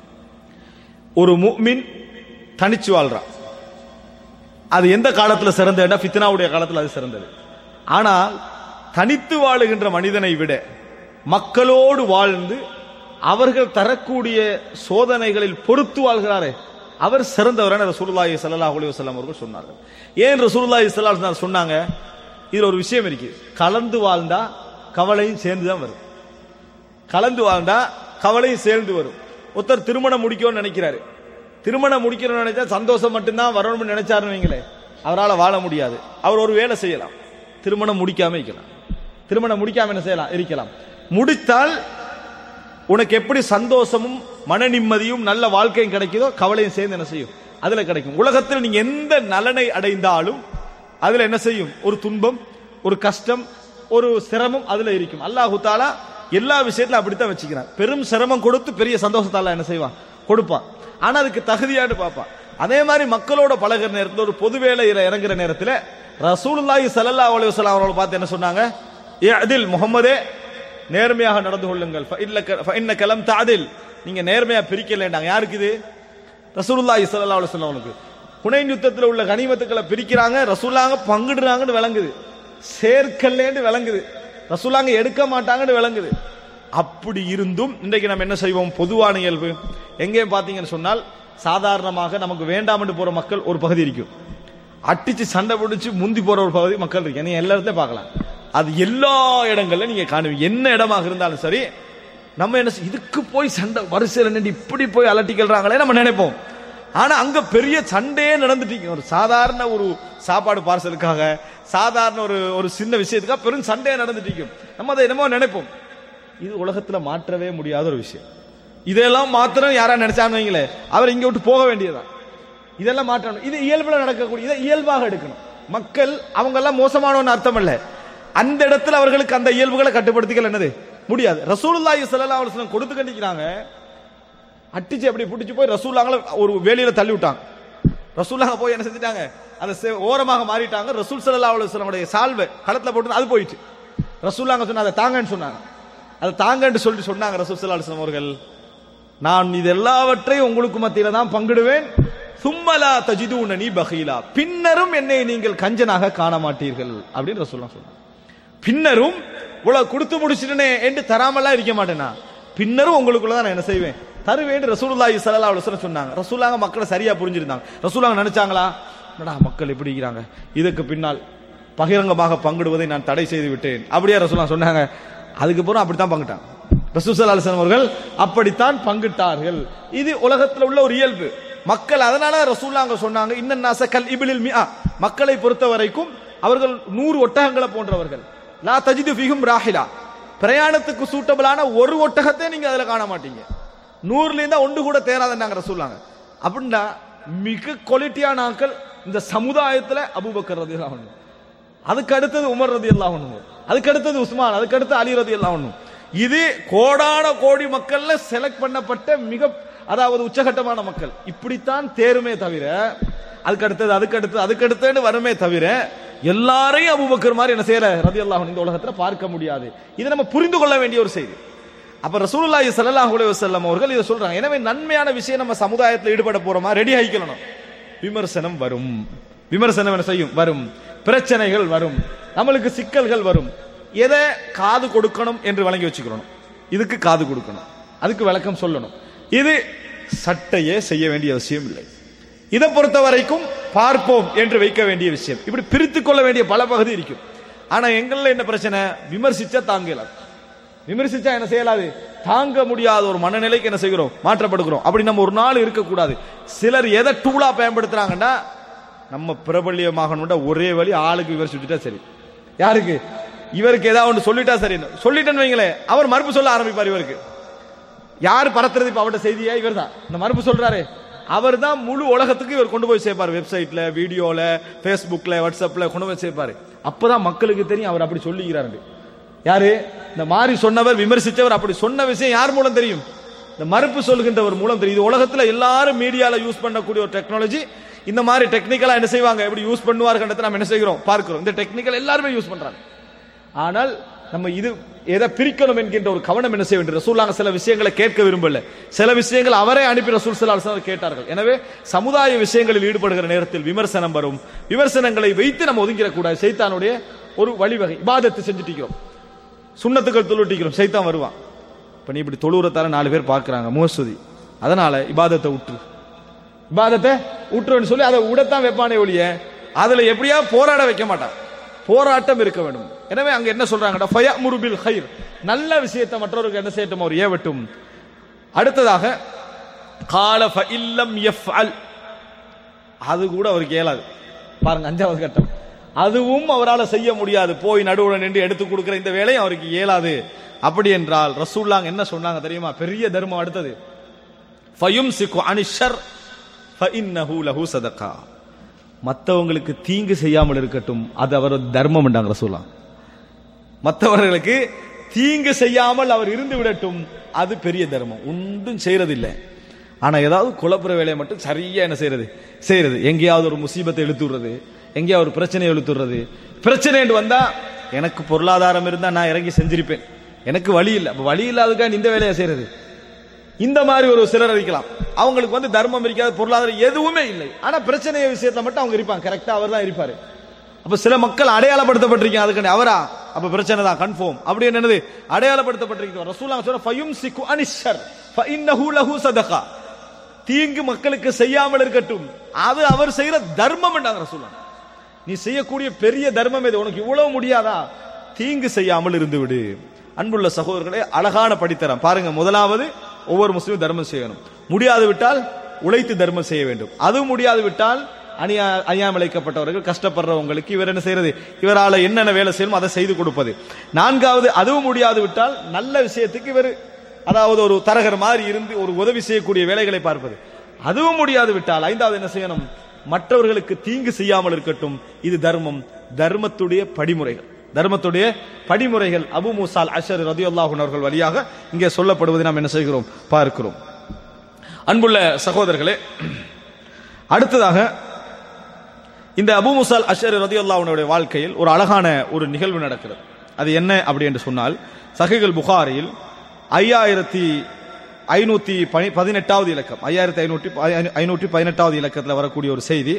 ஒரு முஃமின் தனிச்சு வாழ்றான் அது எந்த காலத்துல சிறந்ததுன்னா ஃபித்னாவுடைய காலத்துல அது சிறந்தது ஆனால் தனித்து வாழுகின்ற மனிதனை விட மக்களோடு வாழ்ந்து அவர்கள் தரக்கூடிய சோதனைகளில் பொறுத்து வாழ்கிறாரே அவர் சிறந்தவர் என ரசூலுல்லாஹி ஸல்லல்லாஹு அலைஹி வஸல்லம் அவர்கள் சொன்னார்கள் ஏன் ரசூலுல்லாஹி ஸல்லல்லாஹு அலைஹி வஸல்லம் சொன்னாங்க இதுல ஒரு விஷயம் இருக்கு கலந்து வாழ்ந்தா கவலையும் சேர்ந்து தான் வரும் கலந்து வாழ்ந்தா கவலையும் சேர்ந்து வரும் ஒருத்தர் திருமணம் முடிக்கணும்னு நினைக்கிறாரு திருமணம் முடிக்கணும்னு நினைச்சா சந்தோஷம் மட்டும்தான் வரணும்னு நினைச்சாருன்னு வைங்களேன் அவரால் வாழ முடியாது அவர் ஒரு வேலை செய்யலாம் திருமணம் முடிக்காம இருக்கலாம் திருமணம் முடிக்காம என்ன செய்யலாம் இருக்கலாம் முடித்தால் உனக்கு எப்படி சந்தோஷமும் மன நிம்மதியும் நல்ல வாழ்க்கையும் கிடைக்குதோ கவலையும் சேர்ந்து என்ன செய்யும் அதுல கிடைக்கும் உலகத்தில் நீங்க எந்த நலனை அடைந்தாலும் அதுல என்ன செய்யும் ஒரு துன்பம் ஒரு கஷ்டம் ஒரு சிரமம் அதுல இருக்கும் அல்லாஹு தாலா எல்லா விஷயத்திலும் அப்படித்தான் வச்சுக்கிறான் பெரும் சிரமம் கொடுத்து பெரிய சந்தோஷத்தால என்ன செய்வான் கொடுப்பான் ஆனா அதுக்கு தகுதியான்னு பார்ப்பான் அதே மாதிரி மக்களோட பழகுற நேரத்தில் ஒரு பொது வேலையில இறங்குற நேரத்தில் ரசூலுல்லாஹி ஸல்லல்லாஹு அலைஹி வஸல்லம் அவர்களை பார்த்து என்ன சொன்னாங்க ஏ அதில் முகம்மதே நேர்மையாக நடந்து கொள்ளுங்கள் இன்ன கலம் தாதில் நீங்க நேர்மையா பிரிக்கலைண்டாங்க யாருக்கு இது ரசூலுல்லாஹி ஸல்லல்லாஹு அலைஹி வஸல்லம் அவனுக்கு புனைன் யுத்தத்தில் உள்ள கனிமத்துக்களை பிரிக்கிறாங்க ரசூலாங்க பங்கிடுறாங்கன்னு விளங்குது சேர்க்கல்லேன்னு விளங்குது ரசூலாங்க எடுக்க மாட்டாங்கன்னு விளங்குது அப்படி இருந்தும் இன்றைக்கு நம்ம என்ன செய்வோம் பொதுவான இயல்பு எங்கேயும் பார்த்தீங்கன்னு சொன்னால் சாதாரணமாக நமக்கு வேண்டாம் என்று போற மக்கள் ஒரு பகுதி இருக்கும் அட்டிச்சு சண்டை பிடிச்சு முந்தி போற ஒரு பகுதி மக்கள் இருக்கு நீங்க எல்லா இடத்தையும் பார்க்கலாம் அது எல்லா இடங்கள்ல நீங்க காணுவீங்க என்ன இடமாக இருந்தாலும் சரி நம்ம என்ன செய்ய- இதுக்கு போய் சண்டை வரிசையில் நின்று இப்படி போய் அலட்டிக்கிறாங்களே நம்ம நினைப்போம் ஆனா அங்க பெரிய சண்டையே நடந்துட்டீங்க ஒரு சாதாரண ஒரு சாப்பாடு பார்சலுக்காக சாதாரண ஒரு ஒரு சின்ன விஷயத்துக்காக பெரும் சண்டையே நடந்துட்டீங்க நம்ம அதை என்னமோ நினைப்போம் இது உலகத்துல மாற்றவே முடியாத ஒரு விஷயம் இதெல்லாம் மாத்திரம் யாரா நினைச்சான்னு வைங்களே அவர் இங்க விட்டு போக வேண்டியதுதான் இதெல்லாம் மாற்றணும் இது இயல்புல நடக்கக்கூடிய இதை இயல்பாக எடுக்கணும் மக்கள் அவங்க எல்லாம் மோசமானவன்னு அர்த்தம் இல்ல அந்த இடத்துல அவர்களுக்கு அந்த இயல்புகளை கட்டுப்படுத்திக்கல என்னது முடியாது ரசூலுல்லாஹி ஸல்லல்லாஹு அலைஹி வஸல்லம் கொடுத்து கண்டிக்கிறாங்க அட்டிச்சு அப்படி பிடிச்சு போய் ரசூல்லாங்கள ஒரு வேலையில தள்ளி விட்டாங்க ரசூல்லாங்க போய் என்ன செஞ்சுட்டாங்க அதை செ- ஓரமாக மாறிட்டாங்க ரசூல் ஸல்லல்லாஹு அலைஹி வஸல்லமுடைய சால்வை களத்துல போட்டு அது போயிட்டு ரசூல்லாங்க சொன்னா அதை தாங்கன்னு சொன்னாங்க அதை தாங்கன்னு சொல்லிட்டு சொன்னாங்க ரசூல் ஸல்லல்லாஹு அலைஹி வஸல்லம் அவர்கள் நான் இது எல்லாவற்றையும் உங்களுக்கு மத்தியில தான் பங்கிடுவேன் சும்மலா தஜிதூன நீ பகீலா பின்னரும் என்னை நீங்கள் கஞ்சனாக காண மாட்டீர்கள் அப்படின்னு ரசூல்லா சொன்னாங்க பின்னரும் இவ்வளவு கொடுத்து முடிச்சிட்டனே என்று தராமலாம் இருக்க மாட்டேனா பின்னரும் உங்களுக்குள்ள தான் நான் என்ன செய்வேன் தருவேன் ரசூலுல்லாஹி ஸல்லல்லாஹு அலைஹி வஸல்லம் சொன்னாங்க ரசூலாங்க மக்களை சரியா புரிஞ்சிருந்தாங்க ரசூலாங்க நினைச்சாங்களா என்னடா மக்கள் எப்படி இருக்கிறாங்க இதுக்கு பின்னால் பகிரங்கமாக பங்கிடுவதை நான் தடை செய்து விட்டேன் அப்படியே ரசூலா சொன்னாங்க அதுக்கப்புறம் அப்படித்தான் பங்கிட்டாங்க ரசூல் ஸல்லல்லாஹு அலைஹி வஸல்லம் அவர்கள் அப்படித்தான் பங்கிட்டார்கள் இது உலகத்துல உள்ள ஒரு இயல்பு மக்கள் அதனால ரசூல்லா அங்க சொன்னாங்க இன்ன நாச கல் இபிலில் மிஆ மக்களை பொறுத்த வரைக்கும் அவர்கள் நூறு ஒட்டகங்களை போன்றவர்கள் லா தஜிது ஃபிஹும் ராஹிலா பிரயாணத்துக்கு சூட்டபிளான ஒரு ஒட்டகத்தை நீங்க அதுல காண மாட்டீங்க நூறுல இருந்தா ஒன்று கூட தேராதன்னாங்க ரசூல்லாங்க அப்படின்னா மிக குவாலிட்டியான ஆட்கள் இந்த சமுதாயத்துல அபூபக்கர் ரதியல்லாஹு அன்ஹு அதுக்கு அடுத்தது உமர் ரதி எல்லாம் அதுக்கு அடுத்தது உஸ்மான் அதுக்கு அடுத்து அலி ரதி எல்லாம் இது கோடான கோடி மக்கள்ல செலக்ட் பண்ணப்பட்ட மிக அதாவது உச்சகட்டமான மக்கள் இப்படித்தான் தேருமே தவிர அதுக்கு அடுத்தது அதுக்கு அடுத்தது அதுக்கு அடுத்ததுன்னு வருமே தவிர எல்லாரையும் அபூபக்கர் மாதிரி என்ன செய்யற ரதி அல்லாஹ் இந்த உலகத்துல பார்க்க முடியாது இது நம்ம புரிந்து கொள்ள வேண்டிய ஒரு செய்தி அப்ப ரசூலுல்லாஹி ஸல்லல்லாஹு அலைஹி வஸல்லம் அவர்கள் இதை சொல்றாங்க எனவே நன்மையான விஷயம் நம்ம சமுதாயத்தில் ஈடுபட போறோமா ரெடி ஆகிக்கணும் விமர்சனம் வரும் விமர்சனம் என்ன செய்யும் வரும் பிரச்சனைகள் வரும் நம்மளுக்கு சிக்கல்கள் வரும் எதை காது கொடுக்கணும் என்று வழங்கி வச்சுக்கணும் இதுக்கு காது கொடுக்கணும் அதுக்கு விளக்கம் சொல்லணும் இது சட்டையே செய்ய வேண்டிய அவசியம் இல்லை இதை பொறுத்த வரைக்கும் பார்ப்போம் என்று வைக்க வேண்டிய விஷயம் இப்படி பிரித்துக் கொள்ள வேண்டிய பல பகுதி இருக்கும் ஆனா எங்கள்ல என்ன பிரச்சனை விமர்சிச்சா தாங்கலாம் விமர்சிச்சா என்ன செய்யலாது தாங்க முடியாத ஒரு மனநிலைக்கு என்ன செய்கிறோம் மாற்றப்படுகிறோம் அப்படி நம்ம ஒரு நாள் இருக்கக்கூடாது சிலர் எதை டூலா பயன்படுத்துறாங்கன்னா நம்ம பிரபல்யமாகணும்னா ஒரே வழி ஆளுக்கு விமர்சிச்சுட்டா சரி யாருக்கு இவருக்கு ஏதாவது ஒன்று சொல்லிட்டா சரி சொல்லிட்டேன்னு வைங்களேன் அவர் மறுப்பு சொல்ல ஆரம்பிப்பார் இவருக்கு யார் பரத்துறது இப்ப அவர்கிட்ட செய்தியா இவர் தான் இந்த மறுப்பு சொல்றாரு அவர் தான் முழு உலகத்துக்கு இவர் கொண்டு போய் சேர்ப்பார் வெப்சைட்ல வீடியோல ஃபேஸ்புக்ல வாட்ஸ்அப்ல கொண்டு போய் சேர்ப்பாரு அப்பதான் மக்களுக்கு தெரியும் அவர் அப்படி சொல்லிக்கிறாரு யாரு இந்த மாதிரி சொன்னவர் விமர்சிச்சவர் அப்படி சொன்ன விஷயம் யார் மூலம் தெரியும் இந்த மறுப்பு சொல்கின்றவர் மூலம் தெரியும் இது உலகத்துல எல்லாரும் மீடியால யூஸ் பண்ணக்கூடிய ஒரு டெக்னாலஜி இந்த மாதிரி டெக்னிக்கலா என்ன செய்வாங்க எப்படி யூஸ் பண்ணுவார்கள் நம்ம என்ன செய்கிறோம் பார்க்கிறோம் இந்த டெக்னிக்கல் எல்லாருமே யூஸ் பண்றாங்க ஆனால் நம்ம இது எதை பிரிக்கணும் என்கின்ற ஒரு கவனம் என்ன செய்ய வேண்டும் ரசூலாங்க சில விஷயங்களை கேட்க விரும்பல சில விஷயங்கள் அவரே அனுப்பி ரசூல் சலாஹ் கேட்டார்கள் எனவே சமுதாய விஷயங்களில் ஈடுபடுகிற நேரத்தில் விமர்சனம் வரும் விமர்சனங்களை வைத்து நம்ம ஒதுங்கிடக்கூடாது சைத்தானுடைய ஒரு வழிவகை இபாதத்தை செஞ்சுட்டு இருக்கிறோம் சுண்ணத்துக்கள் தொழுட்டிக்கிறோம் சைத்தான் வருவான் இப்ப நீ இப்படி தொழுவுறத்தால நாலு பேர் பார்க்கறாங்க மோசதி அதனால இபாதத்தை விட்டுரு இபாதத்தை விட்டுருன்னு சொல்லி அதை விடத்தான் வைப்பானே ஒழிய அதுல எப்படியா போராட வைக்க மாட்டான் போராட்டம் இருக்க வேண்டும் எனவே அங்க என்ன சொல்றாங்கடா ஃபயா முருபில் ஹைர் நல்ல விஷயத்தை மற்றவருக்கு என்ன செய்யட்டும் அவர் ஏவட்டும் அடுத்ததாக கால இல்லம் எஃப்அல் அது கூட அவருக்கு இயலாது பாருங்க அஞ்சாவது கட்டம் அதுவும் அவரால் செய்ய முடியாது போய் நடுவுல நின்று எடுத்து கொடுக்கிற இந்த வேலையும் அவருக்கு இயலாது அப்படி என்றால் ரசூல்லாங்க என்ன சொன்னாங்க தெரியுமா பெரிய தர்மம் அடுத்தது ஃபயும் சிக்கு அனிஷர் ஃபஇன்னஹு லஹு சதகா மற்றவங்களுக்கு தீங்கு செய்யாமல் இருக்கட்டும் அது அவர் தர்மம் என்றாங்க ரசூலா மற்றவர்களுக்கு தீங்கு செய்யாமல் அவர் இருந்து விடட்டும் அது பெரிய தர்மம் ஒன்றும் செய்யறதில்லை ஆனா ஏதாவது குழப்புற வேலையை மட்டும் சரியா என்ன செய்யறது செய்யறது எங்கேயாவது ஒரு முசீபத்தை இழுத்துடுறது எங்கேயாவது ஒரு பிரச்சனையை இழுத்துடுறது பிரச்சனை வந்தா எனக்கு பொருளாதாரம் இருந்தா நான் இறங்கி செஞ்சிருப்பேன் எனக்கு வழி இல்லை அப்ப வழி இல்லாததுக்காக இந்த வேலையை செய்யறது இந்த மாதிரி ஒரு சிலர் இருக்கலாம் அவங்களுக்கு வந்து தர்மம் இருக்காது பொருளாதாரம் எதுவுமே இல்லை ஆனா பிரச்சனை விஷயத்துல மட்டும் அவங்க இருப்பாங்க கரெக்டா அவர் தான் இருப்பாரு அப்ப சில மக்கள் அடையாளப்படுத்தப்பட்டிருக்கீங்க அதுக்கு அவரா அப்ப பிரச்சனை தான் கன்ஃபார்ம் அப்படி என்னது அடையாளப்படுத்தப்பட்டிருக்கோம் ரசூலா சொல்ற ஃபயும் சிக்கு அனிஷர் ஃபஇன்னஹு லஹு சதகா தீங்கு மக்களுக்கு செய்யாமல் இருக்கட்டும் அது அவர் செய்யற தர்மம் என்றாங்க ரசூலா நீ செய்யக்கூடிய பெரிய தர்மம் இது உனக்கு இவ்வளவு முடியாதா தீங்கு செய்யாமல் இருந்து விடு அன்புள்ள சகோதரர்களே அழகான படித்தரம் பாருங்க முதலாவது ஒவ்வொரு முஸ்லீமும் தர்மம் செய்யணும் முடியாது விட்டால் உழைத்து தர்மம் செய்ய வேண்டும் அது முடியாது விட்டால் அநியா அநியாயமளிக்கப்பட்டவர்கள் கஷ்டப்படுறவங்களுக்கு இவர் என்ன செய்யறது இவரால என்னென்ன வேலை செய்யணும் அதை செய்து கொடுப்பது நான்காவது அதுவும் முடியாது விட்டால் நல்ல விஷயத்துக்கு இவர் அதாவது ஒரு தரகர் மாதிரி இருந்து ஒரு உதவி செய்யக்கூடிய வேலைகளை பார்ப்பது அதுவும் முடியாது விட்டால் ஐந்தாவது என்ன செய்யணும் மற்றவர்களுக்கு தீங்கு செய்யாமல் இருக்கட்டும் இது தர்மம் தர்மத்துடைய படிமுறைகள் தர்மத்துடைய படிமுறைகள் அபு மூசால் அஷர் ரதியுல்லாஹுன் அவர்கள் வழியாக இங்கே சொல்லப்படுவதை நாம் என்ன செய்கிறோம் பார்க்கிறோம் அன்புள்ள சகோதரர்களே அடுத்ததாக இந்த அபு முசால் அஷர் ரதியுல்லாவுடைய வாழ்க்கையில் ஒரு அழகான ஒரு நிகழ்வு நடக்கிறது அது என்ன அப்படி என்று சொன்னால் சஹிகள் புகாரியில் ஐயாயிரத்தி ஐநூத்தி பனி- பதினெட்டாவது இலக்கம் ஐயாயிரத்தி ஐநூற்றி ஐநூற்றி பதினெட்டாவது இலக்கத்தில் வரக்கூடிய ஒரு செய்தி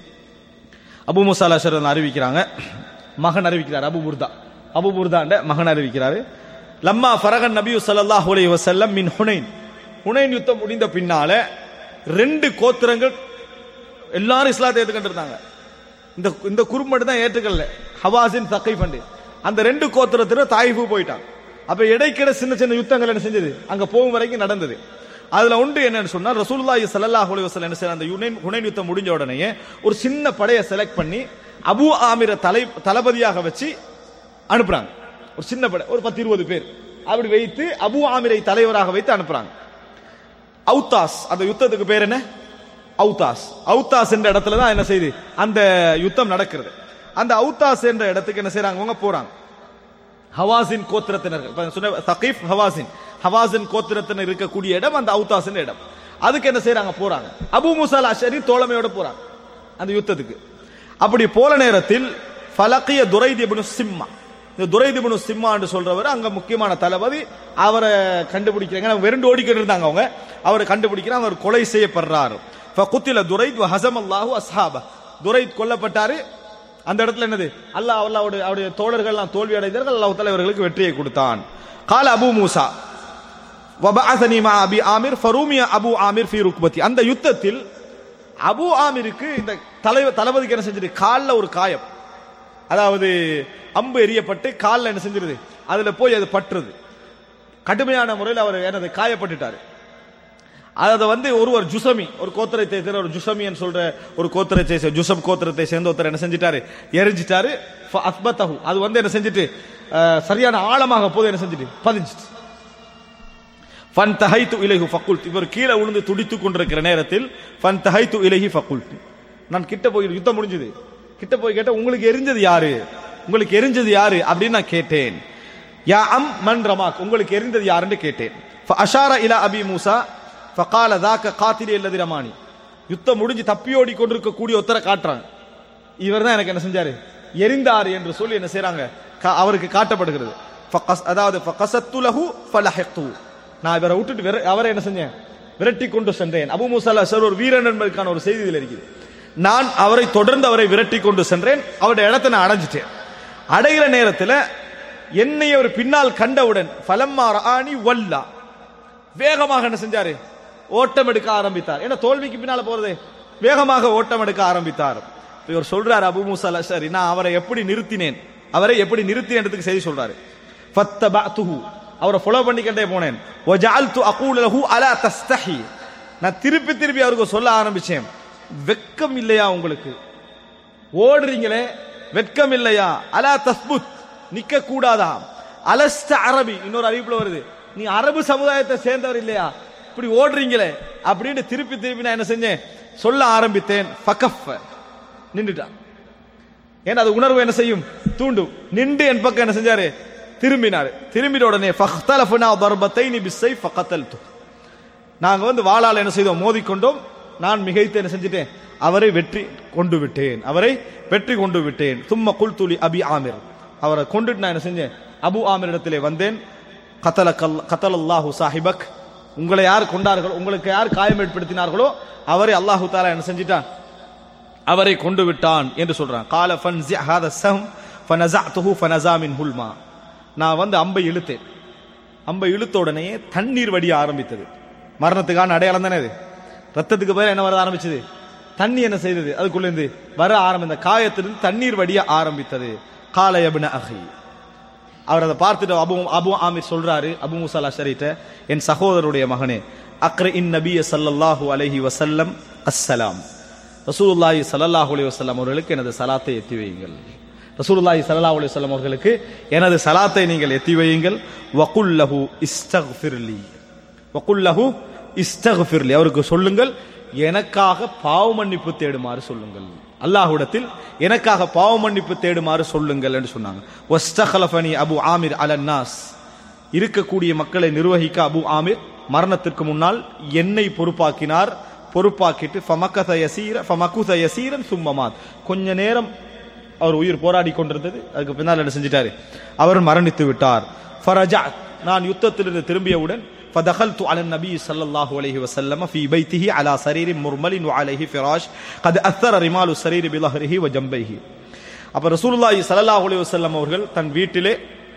அபு முசால் அஷர் வந்து அறிவிக்கிறாங்க மகன் அறிவிக்கிறார் அபு புர்தா அபு புர்தாண்ட மகன் அறிவிக்கிறாரு லம்மா ஃபரகன் நபியு ஸல்லல்லாஹு அலைஹி வஸல்லம் மின் ஹுனைன் ஹுனைன் யுத்தம் முடிந்த பின்னால ரெண்டு கோத்திரங்கள் எல்லாரும் இஸ்லாத்தை ஏத்துக்கிட்டு இருந்தாங்க இந்த இந்த குரூப் மட்டும் தான் ஏற்றுக்கல ஹவாசின் தக்கை பண்டு அந்த ரெண்டு கோத்திரத்தினர் தாயிஃபு போயிட்டாங்க அப்ப இடைக்கிட சின்ன சின்ன யுத்தங்கள் என்ன செஞ்சது அங்க போகும் வரைக்கும் நடந்தது அதுல ஒன்று என்னன்னு சொன்னா ரசூலுல்லாஹி ஸல்லல்லாஹு அலைஹி வஸல்லம் என்ன செய்றாங்க, அந்த யுனைன் ஹுனைன் யுத்தம் முடிஞ்ச உடனே ஒரு சின்ன படையை செலக்ட் பண்ணி அபு ஆமிர தலை தளபதியாக வச்சு அனுப்புறாங்க ஒரு சின்ன படை ஒரு பத்து இருபது பேர் அப்படி வைத்து அபு ஆமிரை தலைவராக வைத்து அனுப்புறாங்க அவுத்தாஸ் அந்த யுத்தத்துக்கு பேர் என்ன அவுத்தாஸ் அவுத்தாஸ் என்ற இடத்துல தான் என்ன செய்யுது அந்த யுத்தம் நடக்கிறது அந்த அவுத்தாஸ் என்ற இடத்துக்கு என்ன செய்றாங்க அவங்க போறாங்க ஹவாசின் கோத்திரத்தினர்கள் இப்ப சொன்ன தகீப் ஹவாசின் ஹவாசின் கோத்திரத்தினர் இருக்கக்கூடிய இடம் அந்த அவுத்தாஸ் இடம் அதுக்கு என்ன செய்றாங்க போறாங்க அபு முசால் அஷரி தோழமையோட போறாங்க அந்த யுத்தத்துக்கு அப்படி போல நேரத்தில் ஃபலக்கிய துரைத் இப்னு சிம்மா இந்த துரைத் இப்னு சிம்மா என்று சொல்றவர் அங்க முக்கியமான தளபதி அவரை கண்டுபிடிக்கிறாங்க அவங்க வெறுண்டு ஓடிக்கிட்டு இருந்தாங்க அவங்க அவரை கண்டுபிடிக்கிறாங்க அவர் கொலை செய்யப்படுறாரு ஃபகுத்தில துரைத் வ ஹஸமல்லாஹு அஸ்ஹாப துரைத் கொல்லப்பட்டாரு அந்த இடத்துல என்னது அல்லாஹ் அல்லாஹ்வுடைய அவருடைய தோழர்கள்லாம் தோல்வி அடைந்தார்கள் அல்லாஹ் தஆலா இவர்களுக்கு வெற்றியை கொடுத்தான் கால அபு மூசா வபஅசனி மா அபி ஆமிர் ஃபரூமிய அபு ஆமிர் ஃபீ ருக்பதி அந்த யுத்தத்தில் அபு ஆமிருக்கு இந்த தலைவர் தளபதிக்கு என்ன செஞ்சது கால்ல ஒரு காயம் அதாவது அம்பு எரியப்பட்டு கால்ல என்ன செஞ்சிருது அதுல போய் அது பற்றுது கடுமையான முறையில் அவர் என்னது காயப்பட்டுட்டாரு அதை வந்து ஒருவர் ஜுசமி ஒரு கோத்திரத்தை சேர்ந்த ஒரு ஜுசமின்னு சொல்ற ஒரு கோத்திரத்தை சே- ஜுசம் கோத்திரத்தை சேர்ந்த ஒருத்தர் என்ன செஞ்சிட்டாரு எரிஞ்சிட்டாரு ஃப அஸ்பத்தஹு அது வந்து என்ன செஞ்சுட்டு அஹ், சரியான ஆழமாக போது என்ன செஞ்சுட்டு பதிஞ்சிட்டு ஃபன் தஹைத்து இலஹு ஃபக்குல்ட் இவர் கீழே விழுந்து துடித்துக் கொண்டிருக்கிற நேரத்தில் ஃபன் தஹைத்து இலஹி ஃபக்குல்ட் நான் கிட்ட போய் யுத்தம் முடிஞ்சது கிட்ட போய் கேட்டேன் உங்களுக்கு எரிஞ்சது யாரு உங்களுக்கு எரிஞ்சது யாரு அப்படின்னு நான் கேட்டேன் யா அம் மன் ரமாக் உங்களுக்கு எரிந்தது யாருன்னு கேட்டேன் அஷார இலா அபி மூசா ஃபகால தாக்க காத்திரி இல்லது ரமானி யுத்தம் முடிஞ்சு தப்பியோடி கொண்டிருக்கக்கூடிய ஒருத்தரை காட்டுறாங்க இவர் தான் எனக்கு என்ன செஞ்சாரு எரிந்தார் என்று சொல்லி என்ன செய்றாங்க கா- அவருக்கு காட்டப்படுகிறது ஃபகஸ்- அதாவது ஃபகசத்து லஹு ஃபலஹக்து. நான் இவரை விட்டுட்டு விர- அவரை என்ன செஞ்சேன் விரட்டி கொண்டு சென்றேன் அபு முசல்லா சார் ஒரு வீரன் என்பதற்கான ஒரு செய்தி இதில் இருக்குது நான் அவரை தொடர்ந்து அவரை விரட்டி கொண்டு சென்றேன் அவருடைய இடத்தை நான் அடைஞ்சிட்டேன் அடைகிற நேரத்தில் என்னை அவர் பின்னால் கண்டவுடன் ஃபலம்மா ரஆனி வல்லா வேகமாக என்ன செஞ்சாரு ஓட்டம் எடுக்க ஆரம்பித்தார் ஏன்னா தோல்விக்கு பின்னால போறது வேகமாக ஓட்டம் எடுக்க ஆரம்பித்தார் இப்ப இவர் சொல்றாரு அபு மூசா சரி நான் அவரை எப்படி நிறுத்தினேன் அவரை எப்படி நிறுத்தினதுக்கு செய்தி சொல்றாரு ஃபத்தபஅதுஹு அவரை ஃபாலோ பண்ணிக்கிட்டே போனேன் வஜஅல்து அகூலு லஹு அலா தஸ்தஹி நான் திருப்பி திருப்பி அவருக்கு சொல்ல ஆரம்பிச்சேன் வெக்கம் இல்லையா உங்களுக்கு ஓடுறீங்களே வெட்கம் இல்லையா அலா தஸ்புத் நிக்க கூடாதா அலஸ்த அரபி இன்னொரு அறிவிப்புல வருது நீ அரபு சமுதாயத்தை சேர்ந்தவர் இல்லையா இப்படி ஓடுறீங்களே அப்படின்னு திருப்பி திருப்பி நான் என்ன செஞ்சேன் சொல்ல ஆரம்பித்தேன் ஃபகஃப நின்றுட்டான் ஏன்னா அது உணர்வு என்ன செய்யும் தூண்டும் நின்று என் பக்கம் என்ன செஞ்சாரு திரும்பினாரு திரும்பின உடனே ஃபஹ்தலஃபுனா தர்பத்தைனி பிஸ்ஸை ஃபகத்தல்து நாங்க வந்து வாளால் என்ன செய்தோம் மோதிக்கொண்டோம் நான் மிகைத்து என்ன செஞ்சிட்டேன் அவரை வெற்றி கொண்டு விட்டேன் அவரை வெற்றி கொண்டு விட்டேன் தும்ம குல்துலி அபி ஆமிர் அவரை கொண்டுட்டு நான் என்ன செஞ்சேன் அபு ஆமிர் இடத்திலே வந்தேன் கத்தல கல் கத்தல் அல்லாஹு சாஹிபக் உங்களை யார் கொண்டார்களோ உங்களுக்கு யார் காயம் ஏற்படுத்தினார்களோ அவரை அல்லாஹு தாலா என்ன செஞ்சிட்டான் அவரை கொண்டு விட்டான் என்று சொல்றான் கால ஃபன்ஸி ஹாத சம் ஃபனஸஅதுஹு ஃபனஸா மின் ஹுல்மா நான் வந்து அம்பை இழுத்தேன் அம்பை இழுத்த உடனே தண்ணீர் வடிய ஆரம்பித்தது மரணத்துக்கான அடையாளம் தானே அது ரத்தத்துக்கு பதிலா என்ன வர ஆரம்பிச்சது தண்ணி என்ன செய்தது அதுக்குள்ள இருந்து வர ஆரம்பித்த காயத்திலிருந்து தண்ணீர் வடிய ஆரம்பித்தது கால யப்ன அஹி அவர் அதை பார்த்துட்டு அபு அபு ஆமிர் சொல்றாரு அபு முசாலா ஷரீட்ட என் சகோதரருடைய மகனே அக்ர இன் நபிய சல்லல்லாஹு அலைஹி வசல்லம் அஸ்ஸலாம் ரசூலுல்லாஹி ஸல்லல்லாஹு அலைஹி வஸல்லம் அவர்களுக்கு எனது சலாத்தை எத்தி வையுங்கள் ரசூலுல்லாஹி ஸல்லல்லாஹு அலைஹி வஸல்லம் அவர்களுக்கு எனது சலாத்தை நீங்கள் எத்தி வையுங்கள் வகுல் லஹு இஸ்தக்ஃபிர்லி வகுல் லஹு இஸ்தக்ஃபிர்லி அவருக்கு சொல்லுங்கள் எனக்காக பாவ மன்னிப்பு தேடுமாறு சொல்லுங்கள் அல்லாஹ்விடத்தில் எனக்காக பாவ மன்னிப்பு தேடுமாறு சொல்லுங்கள் என்று சொன்னாங்க வஸ்தகலஃபனி அபு ஆமிர் அலன்னாஸ் இருக்கக்கூடிய மக்களை நிர்வகிக்க அபு ஆமிர் மரணத்திற்கு முன்னால் என்னை பொறுப்பாக்கினார் பொறுப்பாக்கிட்டு ஃபமக்கத யசீர ஃபமக்குத யசீரன் சும்மமாத் கொஞ்ச நேரம் அவர் உயிர் போராடி கொண்டிருந்தது அதுக்கு பின்னால் என்ன செஞ்சிட்டாரு அவர் மரணித்து விட்டார் ஃபரஜா நான் யுத்தத்திலிருந்து திரும்பியவுடன் فدخلت على النبي صلى الله عليه وسلم في بيته على سرير مرمل وعليه فراش قد أثر رمال السرير بظهره وجنبيه அப்ப ரசூலுல்லாஹி ஸல்லல்லாஹு அலைஹி வஸல்லம் அவர்கள் தன் வீட்டிலே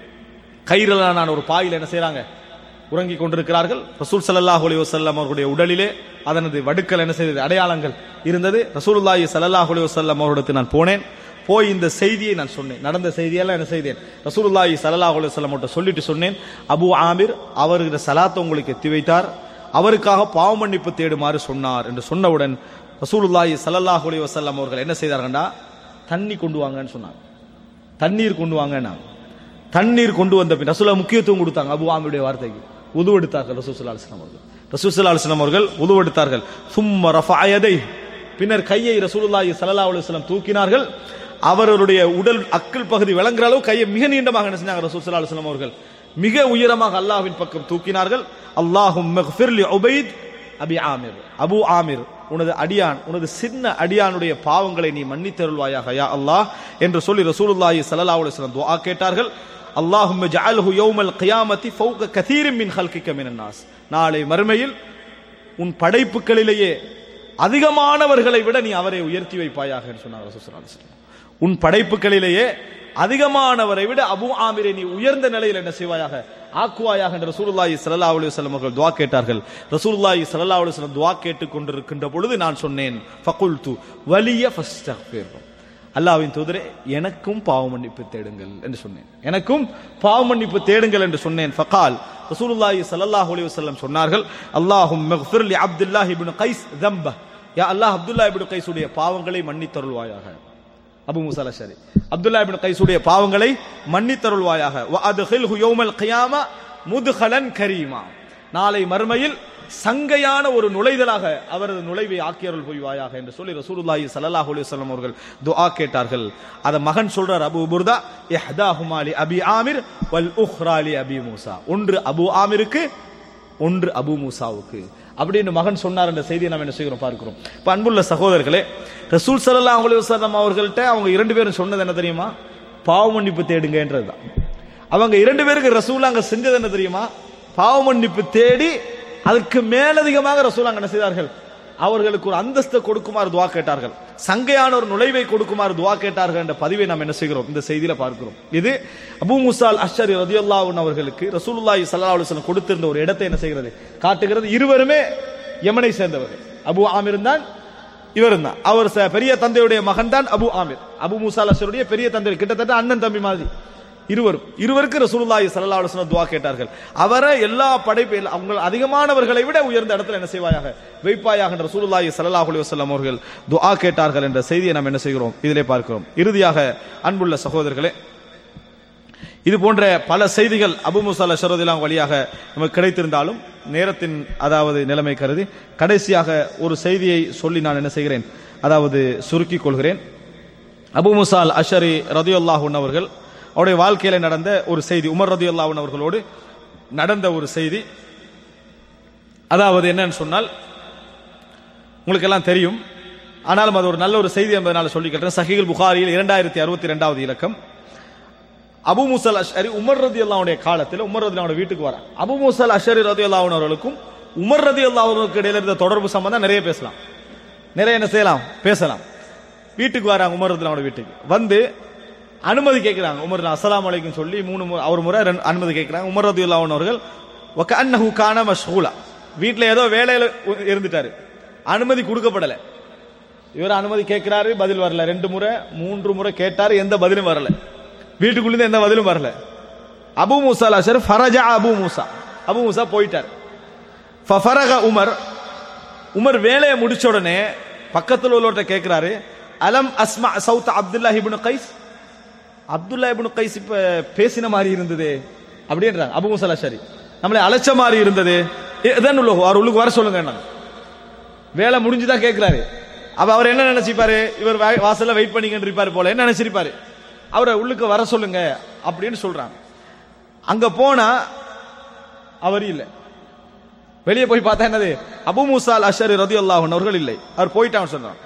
கயிறலான ஒரு பாயில் என்ன செய்றாங்க உறங்கிக் கொண்டிருக்கிறார்கள் ரசூல் ஸல்லல்லாஹு அலைஹி வஸல்லம் அவர்களுடைய உடலிலே அதனது வடுக்கள் என்ன செய்தது அடையாளங்கள் இருந்தது ரசூலுல்லாஹி ஸல்லல்லாஹு அலைஹி வஸல்லம் அவரிடத்தில் நான் போனேன் போய் இந்த செய்தியை நான் சொன்னேன் நடந்த செய்தியெல்லாம் என்ன செய்தேன் ரசூலுல்லாஹி ஸல்லல்லாஹு அலைஹி வஸல்லம் அவர்கிட்ட சொல்லிட்டு சொன்னேன் அபு ஆமிர் அவருடைய சலாத்தை உங்களுக்கு எத்தி வைத்தார் அவருக்காக பாவ மன்னிப்பு தேடுமாறு சொன்னார் என்று சொன்னவுடன் ரசூலுல்லாஹி ஸல்லல்லாஹு அலைஹி வஸல்லம் அவர்கள் என்ன செய்தார்கள்டா தண்ணி கொண்டு வாங்கன்னு சொன்னாங்க தண்ணீர் கொண்டு வாங்கன்னா தண்ணீர் கொண்டு வந்த பின் ரசூலா முக்கியத்துவம் கொடுத்தாங்க அபு ஆமியுடைய வார்த்தைக்கு உது எடுத்தார்கள் ரசூசுல்லா அலிஸ்லாம் அவர்கள் ரசூசுல்லா அலிஸ்லாம் அவர்கள் உது எடுத்தார்கள் சும்ம ரஃபாயதை பின்னர் கையை ரசூலுல்லாஹி ஸல்லல்லாஹு அலைஹி வஸல்லம் தூக்கினார்கள் அவர்களுடைய உடல் அக்கல் பகுதி விளங்குற அளவு கையை மிக நீண்டமாக என்ன செஞ்சாங்க ரசூலுல்லாஹி அலைஹி வஸல்லம் அவர்கள் மிக உயரமாக அல்லாஹ்வின் பக்கம் தூக்கினார்கள் அல்லாஹும் மக்ஃபிர்லி உபைத் அபி ஆமிர் அபு ஆமிர் உனது அடியான் உனது சின்ன அடியானுடைய பாவங்களை நீ மன்னித்தருள்வாயாக யா அல்லாஹ் என்று சொல்லி ரசூலுல்லாஹி ஸல்லல்லாஹு அலைஹி வஸல்லம் துஆ கேட்டார்கள் அல்லாஹும்ம ஜஅல்ஹு யௌமல் கியாமத்தி ஃபௌக கதீரின் மின் ஹல்கிக மினன் நாஸ் நாளை மறுமையில் உன் படைப்புகளிலேயே அதிகமானவர்களை விட நீ அவரை உயர்த்தி வைப்பாயாக என்று சொன்னார் ரசூல் ஸல்லல்லாஹு அலைஹி வஸல்லம் உன் படைப்புகளிலேயே அதிகமானவரை விட அபு ஆமிரை நீ உயர்ந்த நிலையில் என்ன செய்வாயாக ஆக்குவாயாக என்று ரசூலுல்லாஹி ஸல்லல்லாஹு அலைஹி வஸல்லம் அவர்கள் துஆ கேட்டார்கள் ரசூலுல்லாஹி ஸல்லல்லாஹு அலைஹி வஸல்லம் துஆ கேட்டுக் கொண்டிருக்கின்ற பொழுது நான் சொன்னேன் ஃபகுல்து வலிய ஃபஸ்தக்ஃபிர் அல்லாஹ்வின் தூதரே எனக்கும் பாவ மன்னிப்பு தேடுங்கள் என்று சொன்னேன் எனக்கும் பாவ மன்னிப்பு தேடுங்கள் என்று சொன்னேன் ஃபகால் ரசூலுல்லாஹி ஸல்லல்லாஹு அலைஹி வஸல்லம் சொன்னார்கள் அல்லாஹும் மக்ஃபிர் லி அப்துல்லாஹ் இப்னு கைஸ் தம்ப யா அல்லாஹ் அப்துல்லாஹ் இப்னு கைஸுடைய பாவங்களை மன்னித்தருள்வாயாக அபு மூசா அலஷரி அப்துல்லா இப்னு கைஸுடைய பாவங்களை மன்னித்தருள்வாயாக வ அத்ஹில்ஹு யௌமல் கியாமா முத்ஹலன் கரீமா நாளை மறுமையில் சங்கையான ஒரு நுழைதலாக அவரது நுழைவை ஆக்கியருள் புரிவாயாக என்று சொல்லி ரசூலுல்லாஹி ஸல்லல்லாஹு அலைஹி வஸல்லம் அவர்கள் துஆ கேட்டார்கள் அத மகன் சொல்றார் அபு புர்தா இஹ்தாஹுமா லி அபி ஆமிர் வல் உஹ்ரா லி அபி மூசா ஒன்று அபு ஆமிருக்கு ஒன்று அபு மூசாவுக்கு அப்படின்னு மகன் சொன்னார் என்ற செய்தியை நாம் என்ன செய்கிறோம் பார்க்கிறோம் இப்ப அன்புள்ள சகோதரர்களே ரசூல் ஸல்லல்லாஹு அலைஹி வஸல்லம் அவர்கள்ட்ட அவங்க இரண்டு பேரும் சொன்னது என்ன தெரியுமா பாவ மன்னிப்பு தேடுங்கன்றதுதான் அவங்க இரண்டு பேருக்கு ரசூல் அங்க செஞ்சது என்ன தெரியுமா பாவ மன்னிப்பு தேடி அதுக்கு மேலதிகமாக ரசூல் அங்க என்ன செய்தார்கள் அவர்களுக்கு ஒரு அந்தஸ்தை கொடுக்குமாறு துவா கேட்டார்கள் சங்கையான ஒரு நுழைவை கொடுக்குமாறு துவா கேட்டார்கள் என்ற பதிவை நாம் என்ன செய்கிறோம் இந்த செய்தியில பார்க்கிறோம் இது அபு முசால் அஷரி ரதியுல்லாஹு அவர்களுக்கு ரசூலுல்லாஹி ஸல்லல்லாஹு அலைஹி வஸல்லம் கொடுத்திருந்த ஒரு இடத்தை என்ன செய்கிறது காட்டுகிறது இருவருமே யமனை சேர்ந்தவர்கள் அபு ஆமிர் தான் இவரும் தான் அவர் ச- பெரிய தந்தையுடைய மகன் தான் அபு ஆமிர் அபு முசால் அஷருடைய பெரிய தந்தை கிட்டத்தட்ட அண்ணன் தம்பி மாதிரி இருவரும் இருவருக்கு ரசூலுல்லாஹி ஸல்லல்லாஹு அலைஹி வஸல்லம் துஆ கேட்டார்கள் அவரை எல்லா படைப்பு எல்லா- அவங்க அதிகமானவர்களை விட உயர்ந்த இடத்துல என்ன செய்வாயாக வைப்பாயாக என்ற ரசூலுல்லாஹி ஸல்லல்லாஹு அலைஹி வஸல்லம் அவர்கள் துஆ கேட்டார்கள் என்ற செய்தியை நாம் என்ன செய்கிறோம் இதிலே பார்க்கிறோம் இறுதியாக அன்புள்ள சகோதரர்களே இது போன்ற பல செய்திகள் அபு முசால ஷரதிலாம் வழியாக நமக்கு கிடைத்திருந்தாலும் நேரத்தின் அதாவது நிலைமை கருதி கடைசியாக ஒரு செய்தியை சொல்லி நான் என்ன செய்கிறேன் அதாவது சுருக்கிக் கொள்கிறேன் அபு முசால் அஷரி ரதியுல்லாஹூன் அவர்கள் அவருடைய வாழ்க்கையில நடந்த ஒரு செய்தி உமர் ரதியுல்லாஹூன் அவர்களோடு நடந்த ஒரு செய்தி அதாவது என்னன்னு சொன்னால் உங்களுக்கு எல்லாம் தெரியும் ஆனாலும் அது ஒரு நல்ல ஒரு செய்தி என்பதனால சொல்லிக்கிறேன் சஹீல் புகாரியில் இரண்டாயிரத்தி அறுபத்தி ரெண்டாவது இலக்கம் அபு முசல் அஷரி உமர் ரதி அல்லாவுடைய காலத்தில் உமர் ரதி அல்லாவோட வீட்டுக்கு வர அபு முசல் அஷரி ரதி அல்லாஹன் அவர்களுக்கும் உமர் ரதி அல்லாஹனுக்கு இடையில இருந்த தொடர்பு சம்பந்தம் நிறைய பேசலாம் நிறைய என்ன செய்யலாம் பேசலாம் வீட்டுக்கு வராங்க உமர் ரதி அல்லாவோட வீட்டுக்கு வந்து அனுமதி கேட்கிறாங்க உமர் அஸ்ஸலாமு அலைக்கும் சொல்லி மூணு முறை அவர் முறை ரெண்டு அனுமதி கேட்கிறாங்க உமர் ரதி அல்லாஹன் அவர்கள் வக்கன்னஹு கான மஷ்கூலா வீட்டுல ஏதோ வேலையில உ- இருந்துட்டாரு அனுமதி கொடுக்கப்படல இவர் அனுமதி கேட்கிறாரு பதில் வரல ரெண்டு முறை மூன்று முறை கேட்டாரு எந்த பதிலும் வரல வீட்டுக்குள்ள எந்த பதிலும் வரல அபு மூசா அஷர் ஃபரஜா அபு மூசா அபு மூசா போயிட்டார் ஃபஃபரக உமர் உமர் வேலையை முடிச்ச உடனே பக்கத்தில் உள்ளவர்கிட்ட கேட்கிறாரு அலம் அஸ்மா சவுத் Abdullah ibn Qais Abdullah ibn Qais இப்ப பேசின மாதிரி இருந்தது அப்படின்றாங்க அபு முசலா சரி நம்மளை அழைச்ச மாதிரி இருந்தது இதான் உள்ள அவர் உள்ளுக்கு வர சொல்லுங்க என்ன வேலை முடிஞ்சுதான் கேட்கிறாரு அப்ப அவர் என்ன நினைச்சிருப்பாரு இவர் வா- வாசல்ல வெயிட் பண்ணிக்கிட்டு இருப்பாரு போல என்ன நினைச்சிருப்பாரு அவரை உள்ளுக்கு வர சொல்லுங்க அப்படின்னு சொல்றாங்க அங்க போனா அவர் இல்லை வெளியே போய் பார்த்தா என்னது அபு மூசால் அஷர் ரதி அவர்கள் இல்லை அவர் போயிட்டான்னு சொன்னான்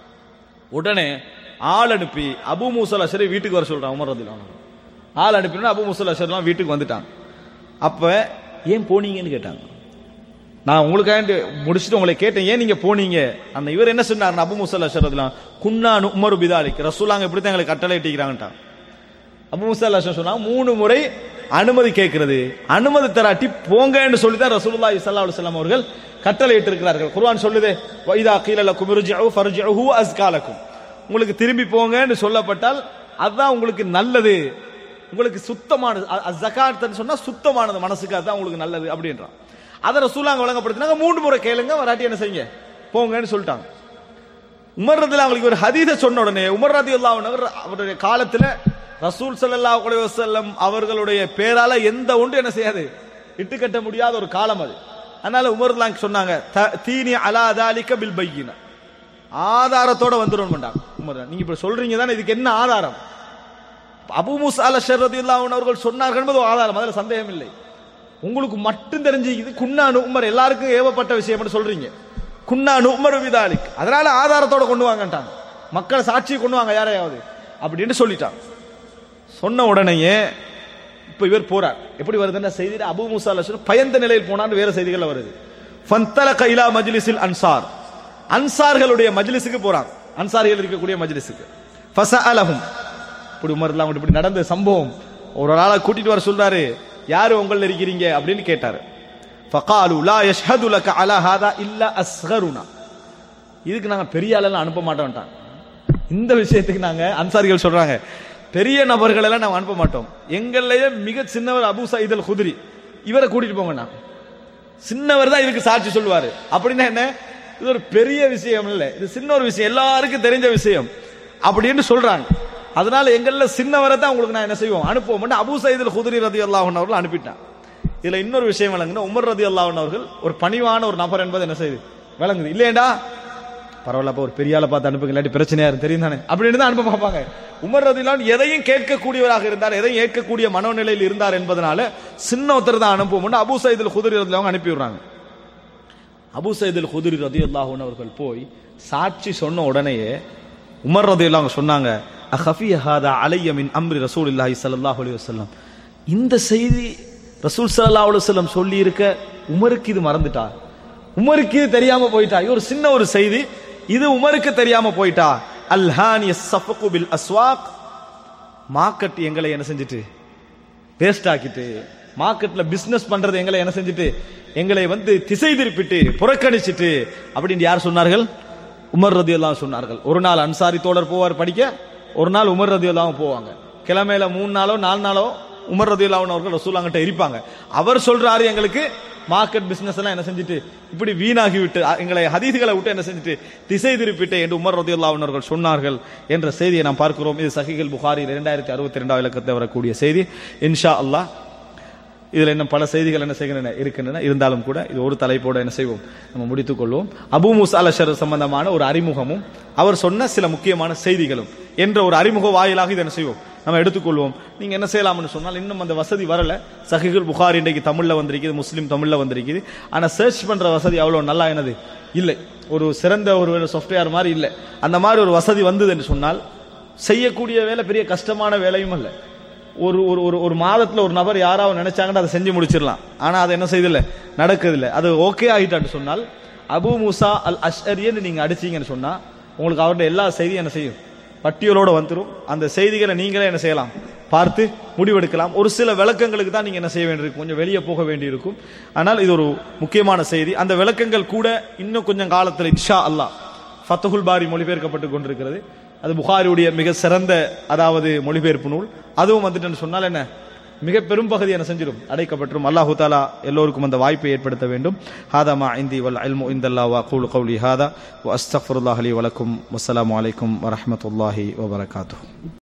உடனே ஆள் அனுப்பி அபு மூசல் அஷரை வீட்டுக்கு வர சொல்றான் உமர் ரதி ஆள் அனுப்பினா அபு மூசல் அஷர்லாம் வீட்டுக்கு வந்துட்டான் அப்ப ஏன் போனீங்கன்னு கேட்டாங்க நான் உங்களுக்காக முடிச்சுட்டு உங்களை கேட்டேன் ஏன் நீங்க போனீங்க அந்த இவர் என்ன சொன்னார் அபு முசல் அஷரத்லாம் குன்னானு உமரு பிதாலிக் ரசூலாங்க இப்படி தான் எங்களுக்கு கட்டளை இட்டிக்கிறாங்கட்டான் அபு முசல் அஷர் சொன்னாங்க மூணு முறை அனுமதி கேட்கிறது அனுமதி தராட்டி போங்கன்னு சொல்லி தான் ரசூலுல்லாஹி ஸல்லல்லாஹு அலைஹி வஸல்லம் அவர்கள் கட்டளை இட்டிருக்கிறார்கள் குர்ஆன் சொல்லுதே வைதா கீல லக்கும் இர்ஜிஉ ஃபர்ஜிஉ அஸ்காலக்கும் உங்களுக்கு திரும்பி போங்கன்னு சொல்லப்பட்டால் அதுதான் உங்களுக்கு நல்லது உங்களுக்கு சுத்தமானது ஜகாத்னு சொன்னா சுத்தமானது மனசுக்கு அதுதான் உங்களுக்கு நல்லது அப்படின்றான் அதை ரசூலாங்க வழங்கப்படுத்தினாங்க மூன்று முறை கேளுங்க வராட்டி என்ன செய்யுங்க போங்கன்னு சொல்லிட்டாங்க உமர் ரதில் அவங்களுக்கு ஒரு ஹதீஸ சொன்ன உடனே உமர் ரதி அவர் அவருடைய காலத்துல ரசூல் ஸல்லல்லாஹு அலைஹி வஸல்லம் அவர்களுடைய பேரால எந்த ஒன்று என்ன செய்யாது இட்டுக்கட்ட முடியாத ஒரு காலம் அது அதனால உமர்லாம் சொன்னாங்க "த- தீனி அலா தாலிக பில் பையின ஆதாரத்தோட வந்துடும் உமர் நீங்க இப்ப சொல்றீங்க தானே இதுக்கு என்ன ஆதாரம் அபு முசா அல ஷர்ரதில்லாஹு அவர்கள் சொன்னார்கள் என்பது ஒரு ஆதாரம் அதுல சந்தேகம் இல்லை உங்களுக்கு மட்டும் தெரிஞ்சுக்குது குன்னானு உமர் எல்லாருக்கும் ஏவப்பட்ட விஷயம் சொல்றீங்க குன்னானு உமர் விதாலிக் அதனால ஆதாரத்தோட கொண்டு வாங்கட்டாங்க மக்களை சாட்சி கொண்டு வாங்க யாரையாவது அப்படின்னு சொல்லிட்டாங்க சொன்ன உடனேயே இப்ப இவர் போறார் எப்படி வருதுன்னா செய்தி அபு முசா அல பயந்த நிலையில் போனான்னு வேற செய்திகள் வருது ஃபந்தல கைலா மஜ்லிஸில் அன்சார் அன்சார்களுடைய மஜ்லிஸுக்கு போறாங்க அன்சாரிகள் இருக்கக்கூடிய மஜ்லிஸுக்கு ஃபசஅலஹும் இப்படி உமர்லாம் இப்படி நடந்த சம்பவம் ஒரு ஆளை கூட்டிட்டு வர சொல்றாரு யாரு உங்கள இருக்கிறீங்க அப்படின்னு கேட்டாரு ஃபகாலு லா யஷ்ஹது லக அலா ஹாதா இல்ல அஸ்கருனா இதுக்கு நாங்க பெரிய ஆளெல்லாம் அனுப்ப மாட்டோம்ட்டாங்க இந்த விஷயத்துக்கு நாங்க அன்சாரிகள் சொல்றாங்க பெரிய நபர்கள் எல்லாம் நாங்க அனுப்ப மாட்டோம் எங்களையே மிக சின்னவர் அபு சயீத் அல் குதிரி இவரை கூட்டிட்டு போங்கண்ணா சின்னவர் தான் இதுக்கு சாட்சி சொல்லுவாரு அப்படின்னா என்ன இது ஒரு பெரிய விஷயம் இல்ல இது சின்ன ஒரு விஷயம் எல்லாருக்கும் தெரிஞ்ச விஷயம் அப்படின்னு சொல்றாங்க அதனால எங்கள்ல சின்னவரை தான் உங்களுக்கு நான் என்ன செய்வோம் அனுப்புவோம் அபு சயீத் குதிரி ரதி அல்லாஹன் அவர்கள் அனுப்பிட்டான் இதுல இன்னொரு விஷயம் விளங்குனா உமர் ரதி அல்லாஹன் அவர்கள் ஒரு பணிவான ஒரு நபர் என்பது என்ன செய்யுது விளங்குது இல்லையேண்டா பரவாயில்லப்பா ஒரு பெரிய ஆளை பார்த்து அனுப்புங்க இல்லாட்டி பிரச்சனையா இருக்கு தெரியும் தானே அப்படின்னு தான் அனுப்ப பார்ப்பாங்க உமர் ரதிலான் எதையும் கேட்கக்கூடியவராக இருந்தார் எதையும் ஏற்கக்கூடிய மனோநிலையில் இருந்தார் என்பதனால சின்ன ஒருத்தர் தான் அனுப்புவோம் அபு சைதில் குதிரி ரதில அவங்க அனுப்பி விடுறாங்க அபு சைதில் குதிரி ரதி அல்லாஹூன் அவர்கள் போய் சாட்சி சொன்ன உடனேயே உமர் ரதி அவங்க சொன்னாங்க அஹஃபி ஹாதா அலைய மின் அம்ரி ரசூல் இல்லாஹி ஸல்லல்லாஹு அலைஹி வஸல்லம் இந்த செய்தி ரசூல் ஸல்லல்லாஹு அலைஹி வஸல்லம் சொல்லி இருக்க உமருக்கு இது மறந்துட்டா உமருக்கு இது தெரியாம போயிட்டா இது ஒரு சின்ன ஒரு செய்தி இது உமருக்கு தெரியாம போயிட்டா அல்ஹானி சஃபகு பில் அஸ்வாக் மார்க்கெட் எங்களை என்ன செஞ்சுட்டு வேஸ்ட் ஆக்கிட்டு மார்க்கெட்ல பிசினஸ் பண்றது எங்களை என்ன செஞ்சுட்டு எங்களை வந்து திசை திருப்பிட்டு புறக்கணிச்சிட்டு அப்படின்னு யார் சொன்னார்கள் உமர் ரதி எல்லாம் சொன்னார்கள் ஒரு நாள் அன்சாரி தோழர் போவார் படிக்க ஒரு நாள் உமர் ரதி எல்லாம் போவாங்க கிழமையில மூணு நாளோ நாலு நாளோ உமர் ரதி அவர்கள் ரசூலாங்கிட்ட இருப்பாங்க அவர் சொல்றாரு எங்களுக்கு மார்க்கெட் பிசினஸ் எல்லாம் என்ன செஞ்சுட்டு இப்படி வீணாகி விட்டு அ- எங்களை ஹதீதுகளை விட்டு என்ன செஞ்சுட்டு திசை திருப்பிட்டு என்று உமர் ரதி அவர்கள் சொன்னார்கள் என்ற செய்தியை நாம் பார்க்கிறோம் இது சஹிகள் புகாரி இரண்டாயிரத்தி அறுபத்தி ரெண்டாவது இலக்கத்தில் வரக்கூடிய செய்தி இன்ஷா அல்லாஹ் இதுல இன்னும் பல செய்திகள் என்ன செய்கின்றன இருக்கின்றன இருந்தாலும் கூட இது ஒரு தலைப்போட என்ன செய்வோம் நம்ம முடித்துக் கொள்வோம் அபு முசா அலஷர் சம்பந்தமான ஒரு அறிமுகமும் அவர் சொன்ன சில முக்கியமான செய்திகளும் என்ற ஒரு அறிமுக வாயிலாக இதை என்ன செய்வோம் நம்ம எடுத்துக்கொள்வோம் நீங்க என்ன செய்யலாம்னு சொன்னால் இன்னும் அந்த வசதி வரல சஹிகுல் புகார் இன்றைக்கு தமிழ்ல வந்திருக்குது முஸ்லீம் தமிழ்ல வந்திருக்குது ஆனா சர்ச் பண்ற வசதி அவ்வளவு நல்லா என்னது இல்லை ஒரு சிறந்த ஒரு சாஃப்ட்வேர் மாதிரி இல்லை அந்த மாதிரி ஒரு வசதி வந்தது என்று சொன்னால் செய்யக்கூடிய வேலை பெரிய கஷ்டமான வேலையும் அல்ல ஒரு ஒரு ஒரு ஒரு மாதத்துல ஒரு நபர் யாராவது நினைச்சாங்கன்னா அதை செஞ்சு முடிச்சிடலாம் ஆனா அது என்ன செய்தில்ல நடக்குதில்ல அது ஓகே ஆகிட்டான்னு சொன்னால் அபு மூசா அல் அஷ்அரியன்னு நீங்க அடிச்சீங்கன்னு சொன்னா உங்களுக்கு அவருடைய எல்லா செய்தியும் என்ன செய்யும் பட்டியலோட வந்துரும் அந்த செய்திகளை நீங்களே என்ன செய்யலாம் பார்த்து முடிவெடுக்கலாம் ஒரு சில விளக்கங்களுக்கு தான் நீங்க என்ன செய்ய வேண்டியிருக்கும் கொஞ்சம் வெளியே போக வேண்டியிருக்கும் ஆனால் இது ஒரு முக்கியமான செய்தி அந்த விளக்கங்கள் கூட இன்னும் கொஞ்சம் காலத்தில் இன்ஷா அல்லாஹ் ஃபத்தகுல் பாரி மொழிபெயர்க்கப்பட்டு கொண்டிருக்கிறது அது புகாரியுடைய மிக சிறந்த அதாவது மொழிபெயர்ப்பு நூல் அதுவும் வந்துட்டுன்னு சொன்னால் என்ன மிக பெரும் பகுதி என்ன செஞ்சிடும் அடைக்கப்பட்டுரும் அல்லாஹு தாலா எல்லோருக்கும் அந்த வாய்ப்பை ஏற்படுத்த வேண்டும் ஹாதா மா இந்தி வல் அல்மு இந்தல்லா வா கூலு கௌலி ஹாதா வ அஸ்தக்ஃபிருல்லாஹ் அலி வலக்கும் வஸ்ஸலாமு அலைக்கும் வரஹ்மத்துல்லாஹி வபரகாத்துஹு